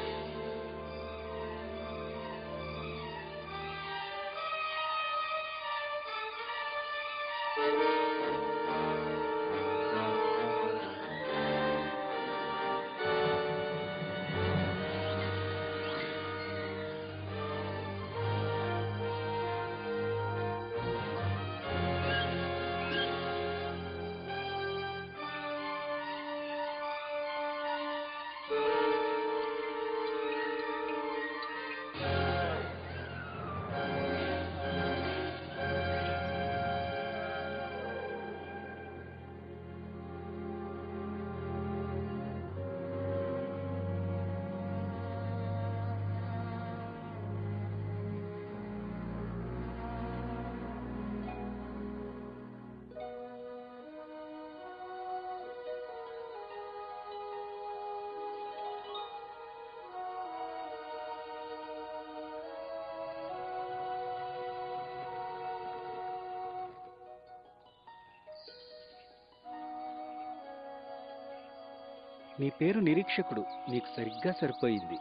నీ పేరు నిరీక్షకుడు నీకు సరిగ్గా సరిపోయింది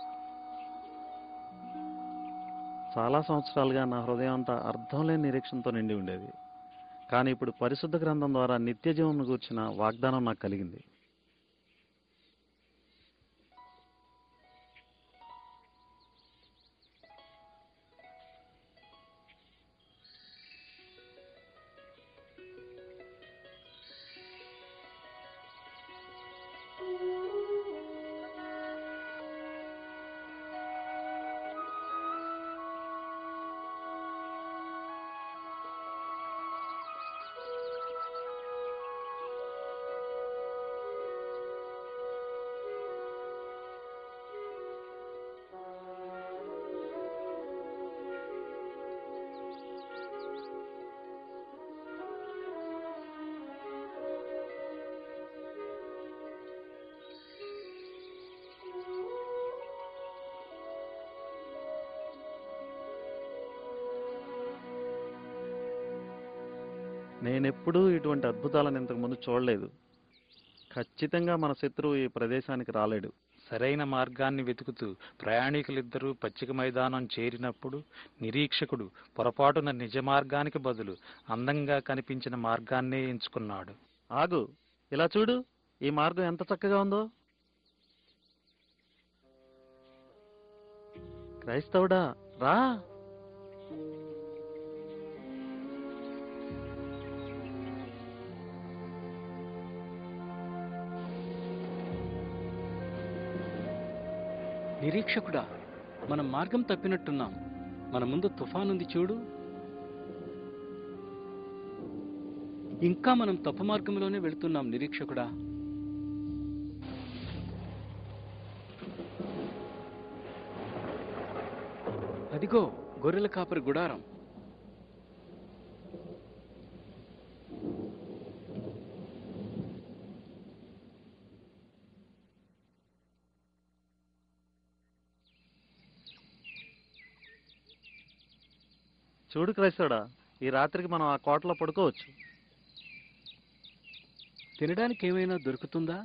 చాలా సంవత్సరాలుగా నా హృదయం అంతా అర్థం లేని నిరీక్షణతో నిండి ఉండేది కానీ ఇప్పుడు పరిశుద్ధ గ్రంథం ద్వారా నిత్య జీవం కూర్చిన వాగ్దానం నాకు కలిగింది నేనెప్పుడూ ఇటువంటి అద్భుతాలను ఇంతకుముందు చూడలేదు ఖచ్చితంగా మన శత్రువు ఈ ప్రదేశానికి రాలేడు సరైన మార్గాన్ని వెతుకుతూ ప్రయాణికులిద్దరూ పచ్చిక మైదానం చేరినప్పుడు నిరీక్షకుడు పొరపాటున నిజ మార్గానికి బదులు అందంగా కనిపించిన మార్గాన్నే ఎంచుకున్నాడు ఆగు ఇలా చూడు ఈ మార్గం ఎంత చక్కగా ఉందో క్రైస్తవుడా రా నిరీక్షకుడా మనం మార్గం తప్పినట్టున్నాం మన ముందు తుఫానుంది చూడు ఇంకా మనం తప్పు మార్గంలోనే వెళుతున్నాం నిరీక్షకుడా అదిగో గొర్రెల కాపరి గుడారం చూడు క్రైస్తవుడా ఈ రాత్రికి మనం ఆ కోటలో పడుకోవచ్చు తినడానికి ఏమైనా దొరుకుతుందా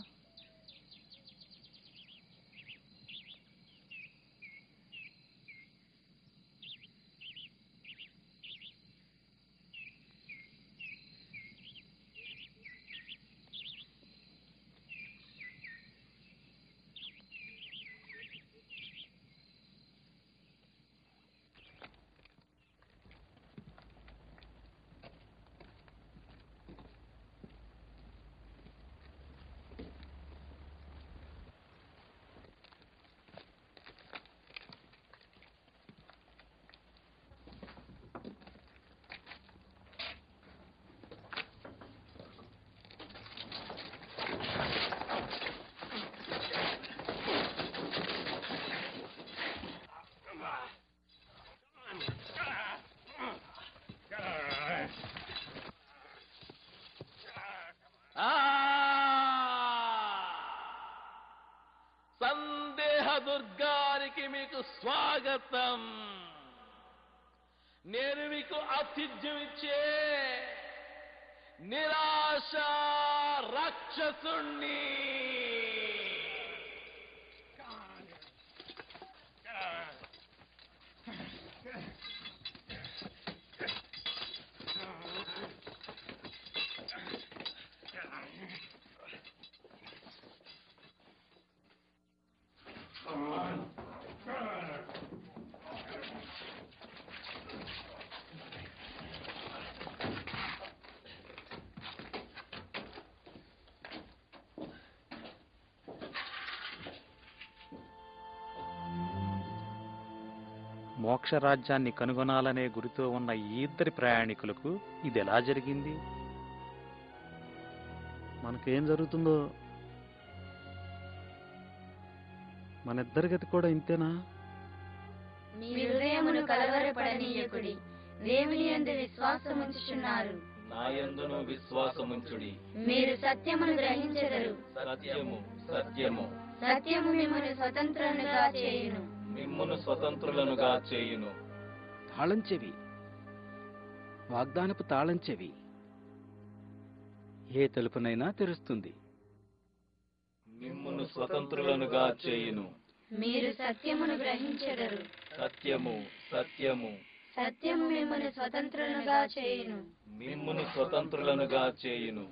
దుర్గానికి మీకు స్వాగతం నేను మీకు ఆతిథ్యం ఇచ్చే నిరాశ రాక్షసుణ్ణి మోక్షరాజ్యాన్ని కనుగొనాలనే గురితో ఉన్న ఈ ఇద్దరి ప్రయాణికులకు ఇది ఎలా జరిగింది మనకేం జరుగుతుందో మన ఇద్దరి గతి కూడా ఇంతేనా మీ హృదయమును కలవరపడనీయకుడి దేవుని యందు విశ్వాసముంచుచున్నారు నాయందును విశ్వాసముంచుడి మీరు సత్యమును గ్రహించెదరు సత్యము సత్యము సత్యము మిమ్మల్ని స్వతంత్రులుగా చేయును మిమ్మును స్వతంత్రులనుగా చేయును తాళం చెవి వాగ్దానపు తాళం చెవి ఏ తలుపునైనా తెరుస్తుంది మిమ్మును స్వతంత్రులనుగా చేయును మీరు సత్యమును గ్రహించెదరు సత్యము సత్యము సత్యము మిమ్మల్ని స్వతంత్రులుగా చేయును మిమ్మును స్వతంత్రులనుగా చేయును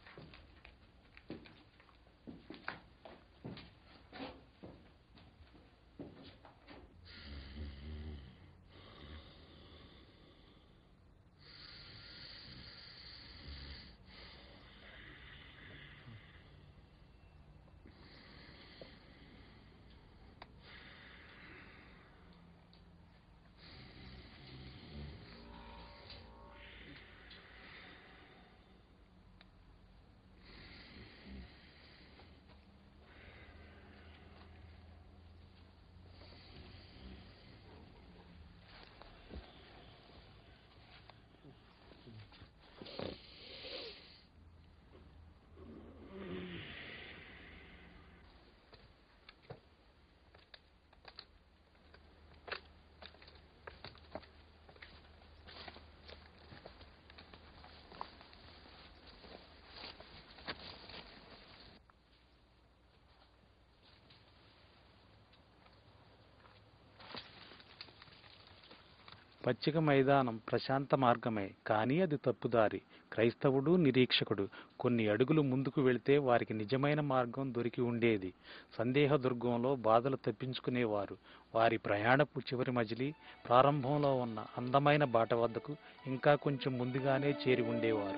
పచ్చిక మైదానం ప్రశాంత మార్గమే కానీ అది తప్పుదారి క్రైస్తవుడు నిరీక్షకుడు కొన్ని అడుగులు ముందుకు వెళితే వారికి నిజమైన మార్గం దొరికి ఉండేది సందేహ దుర్గంలో బాధలు తప్పించుకునేవారు వారి ప్రయాణపు చివరి మజిలి ప్రారంభంలో ఉన్న అందమైన బాట వద్దకు ఇంకా కొంచెం ముందుగానే చేరి ఉండేవారు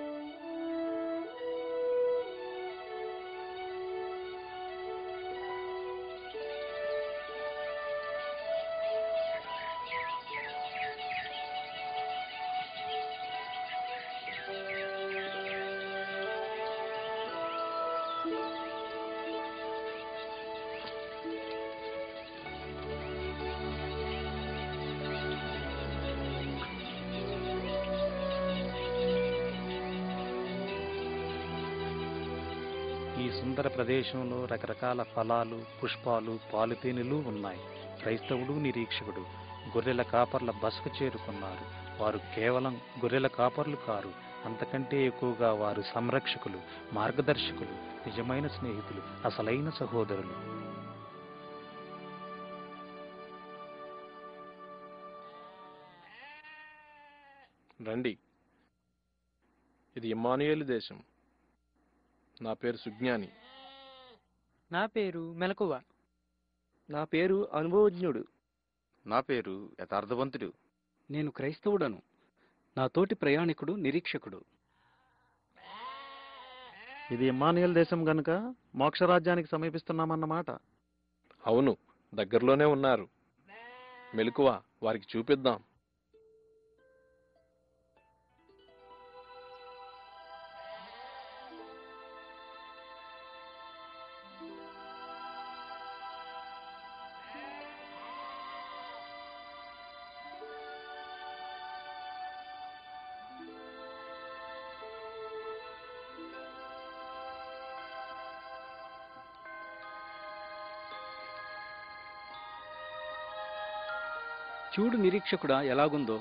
ఈ సుందర ప్రదేశంలో రకరకాల ఫలాలు పుష్పాలు పాలుతేనెలు ఉన్నాయి క్రైస్తవుడు నిరీక్షకుడు గొర్రెల కాపర్ల బసకు చేరుకున్నారు వారు కేవలం గొర్రెల కాపర్లు కారు అంతకంటే ఎక్కువగా వారు సంరక్షకులు మార్గదర్శకులు నిజమైన స్నేహితులు అసలైన సహోదరులు రండి ఇది ఇమ్మానుయేలు దేశం నా పేరు సుజ్ఞాని నా పేరు మెలకువ నా పేరు అనుభవజ్ఞుడు నా పేరు యథార్థవంతుడు నేను క్రైస్తవుడను నా తోటి ప్రయాణికుడు నిరీక్షకుడు ఇది ఇమ్మానుయేల్ దేశం గనుక మోక్షరాజ్యానికి సమీపిస్తున్నామన్నమాట అవును దగ్గరలోనే ఉన్నారు మెలకువ వారికి చూపిద్దాం చూడు నిరీక్షకుడా ఎలాగుందో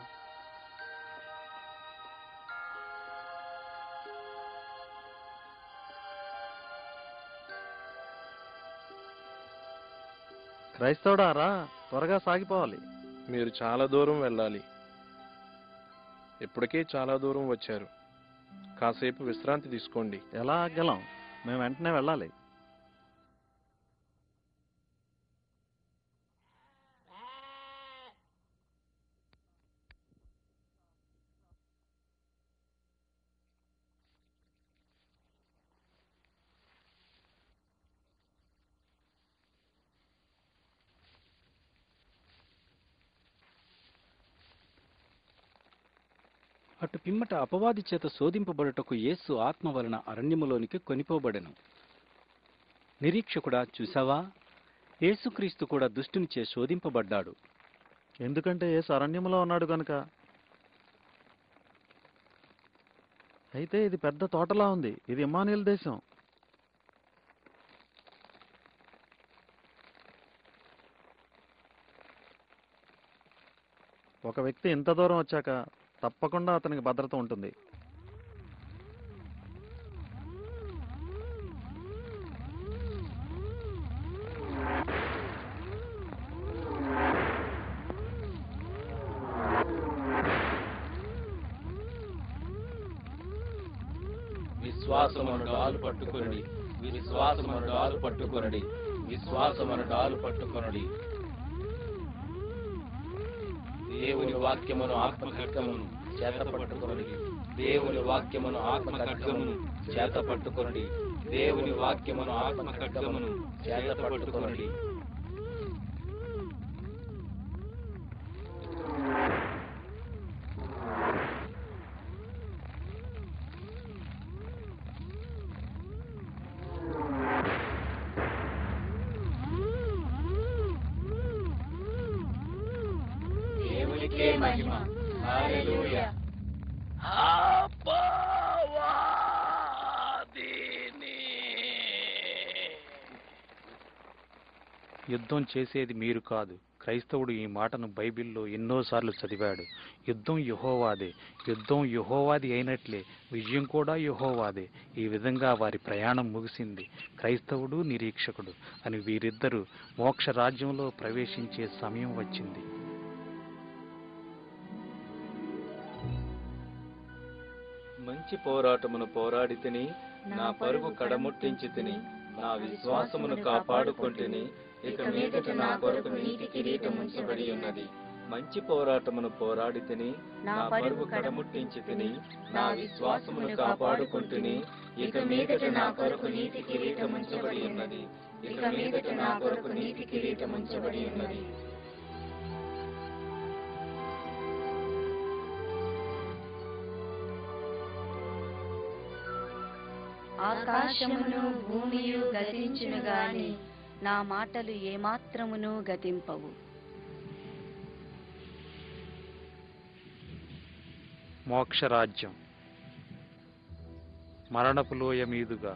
క్రైస్తవుడా రా త్వరగా సాగిపోవాలి మీరు చాలా దూరం వెళ్ళాలి ఇప్పటికే చాలా దూరం వచ్చారు కాసేపు విశ్రాంతి తీసుకోండి ఎలా ఆగలం మేము వెంటనే వెళ్ళాలి అటు పిమ్మట అపవాది చేత శోధింపబడుటకు యేసు ఆత్మ వలన అరణ్యములోనికి కొనిపోబడెను నిరీక్షకుడా చూసావా యేసుక్రీస్తు కూడా దుష్టునిచే శోధింపబడ్డాడు ఎందుకంటే యేసు అరణ్యంలో ఉన్నాడు గనుక అయితే ఇది పెద్ద తోటలా ఉంది ఇది ఇమానుయేల్ దేశం ఒక వ్యక్తి ఇంత దూరం వచ్చాక తప్పకుండా అతనికి భద్రత ఉంటుంది విశ్వాసమును డాలు పట్టుకొనడి విశ్వాసమును డాలు పట్టుకొనడి విశ్వాసమును డాలు పట్టుకొనడి దేవుని వాక్యమును ఆత్మ ఖడ్గమును చేత పట్టుకొనడి దేవుని వాక్యమును ఆత్మ ఖడ్గమును చేత పట్టుకొనడి దేవుని వాక్యమును ఆత్మ ఖడ్గమును చేత పట్టుకొనడి దేవునికే మహిమ హల్లెలూయా యుద్ధం చేసేది మీరు కాదు క్రైస్తవుడు ఈ మాటను బైబిల్లో ఎన్నోసార్లు చదివాడు యుద్ధం యహోవాదే యుద్ధం యహోవాది అయినట్లే విజయం కూడా యహోవాదే ఈ విధంగా వారి ప్రయాణం ముగిసింది క్రైస్తవుడు నిరీక్షకుడు అని వీరిద్దరూ మోక్ష రాజ్యంలో ప్రవేశించే సమయం వచ్చింది మంచి పోరాటమును పోరాడి తిని నా పరుగు కడముట్టించి తిని నా విశ్వాసమును కాపాడుకొంటిని ఇక మీదట నా కొరకు నీతి కిరీటం ఉంచబడి ఉన్నది మంచి పోరాటమును పోరాడి తిని నా పరుగు కడముట్టించి తిని నా విశ్వాసమును కాపాడుకొంటిని ఇక మీదట నా కొరకు నీతి కిరీటం ఉంచబడి ఉన్నది ఇక మీదట నా కొరకు నీతి కిరీటం ఉంచబడి ఉన్నది ఆకాశమును భూమియు గతించును గాని నా మాటలు ఏమాత్రమును గతింపవు మోక్షరాజ్యం మరణపు లోయ మీదుగా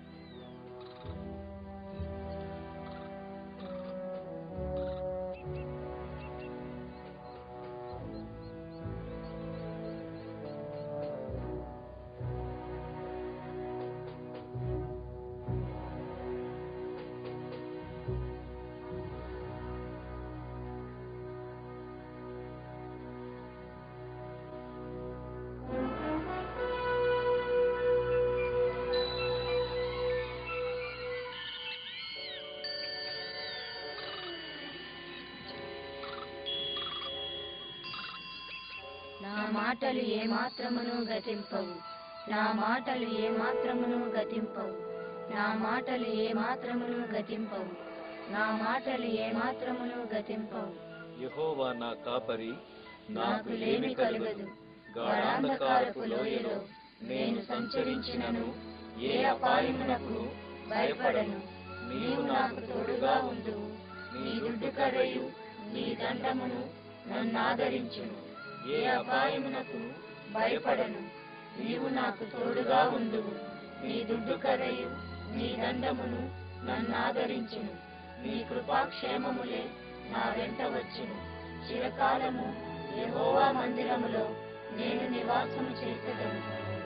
నా మాటలు ఏమాత్రమును గతింపవు నా మాటలు ఏమాత్రమును గతింపవు నా మాటలు ఏమాత్రమును గతింపవు నా మాటలు ఏమాత్రమును గతింపవు యెహోవా నా కాపరి నాకు లేమి కలుగదు గాఢాంధకారపు లోయలో నేను సంచరించినను ఏ అపాయమునకు భయపడను నీవు నాకు తోడుగా ఉండు నీ దుడ్డు కర్రయు నీ దండమును నన్ను ఆదరించును ఏ అపాయమునకు భయపడను నీవు నాకు తోడుగా ఉండు నీ దుడ్డు కర్రయు నీ దండమును నన్ను ఆదరించును నీ కృపాక్షేమములే నా వెంట వచ్చును చిరకాలము యెహోవా మందిరములో నేను నివాసము చేసేదను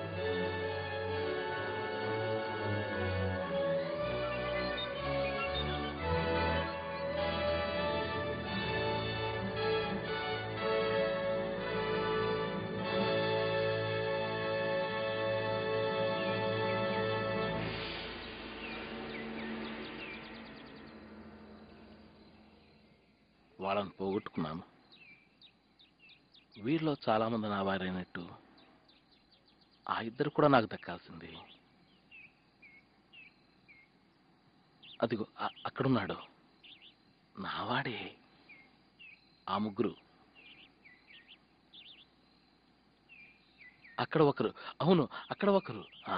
వాళ్ళని పోగొట్టుకున్నాను వీరిలో చాలామంది నా వారైనట్టు ఆ ఇద్దరు కూడా నాకు దక్కాల్సింది అదిగో ఆ- అక్కడున్నాడు నావాడే ఆ ముగ్గురు అక్కడ ఒకరు అవును అక్కడ ఒకరు ఆ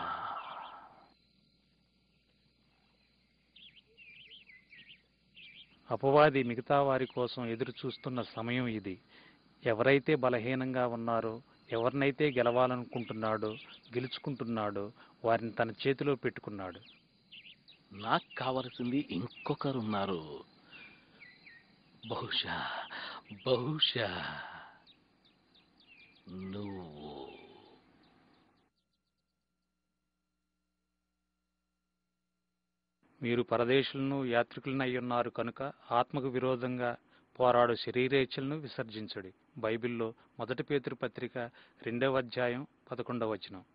అపవాది మిగతా వారి కోసం ఎదురు చూస్తున్న సమయం ఇది ఎవరైతే బలహీనంగా ఉన్నారో ఎవరినైతే గెలవాలనుకుంటున్నాడో గెలుచుకుంటున్నాడో వారిని తన చేతిలో పెట్టుకున్నాడు నాకు కావలసింది ఇంకొకరు ఉన్నారు బహుశా బహుశా నువ్వు మీరు పరదేశులను యాత్రికులను అయ్యున్నారు కనుక ఆత్మకు విరోధంగా పోరాడు శరీరేచ్ఛలను విసర్జించడి బైబిల్లో మొదటి పేతురు పత్రిక రెండవ అధ్యాయం పదకొండవ వచనం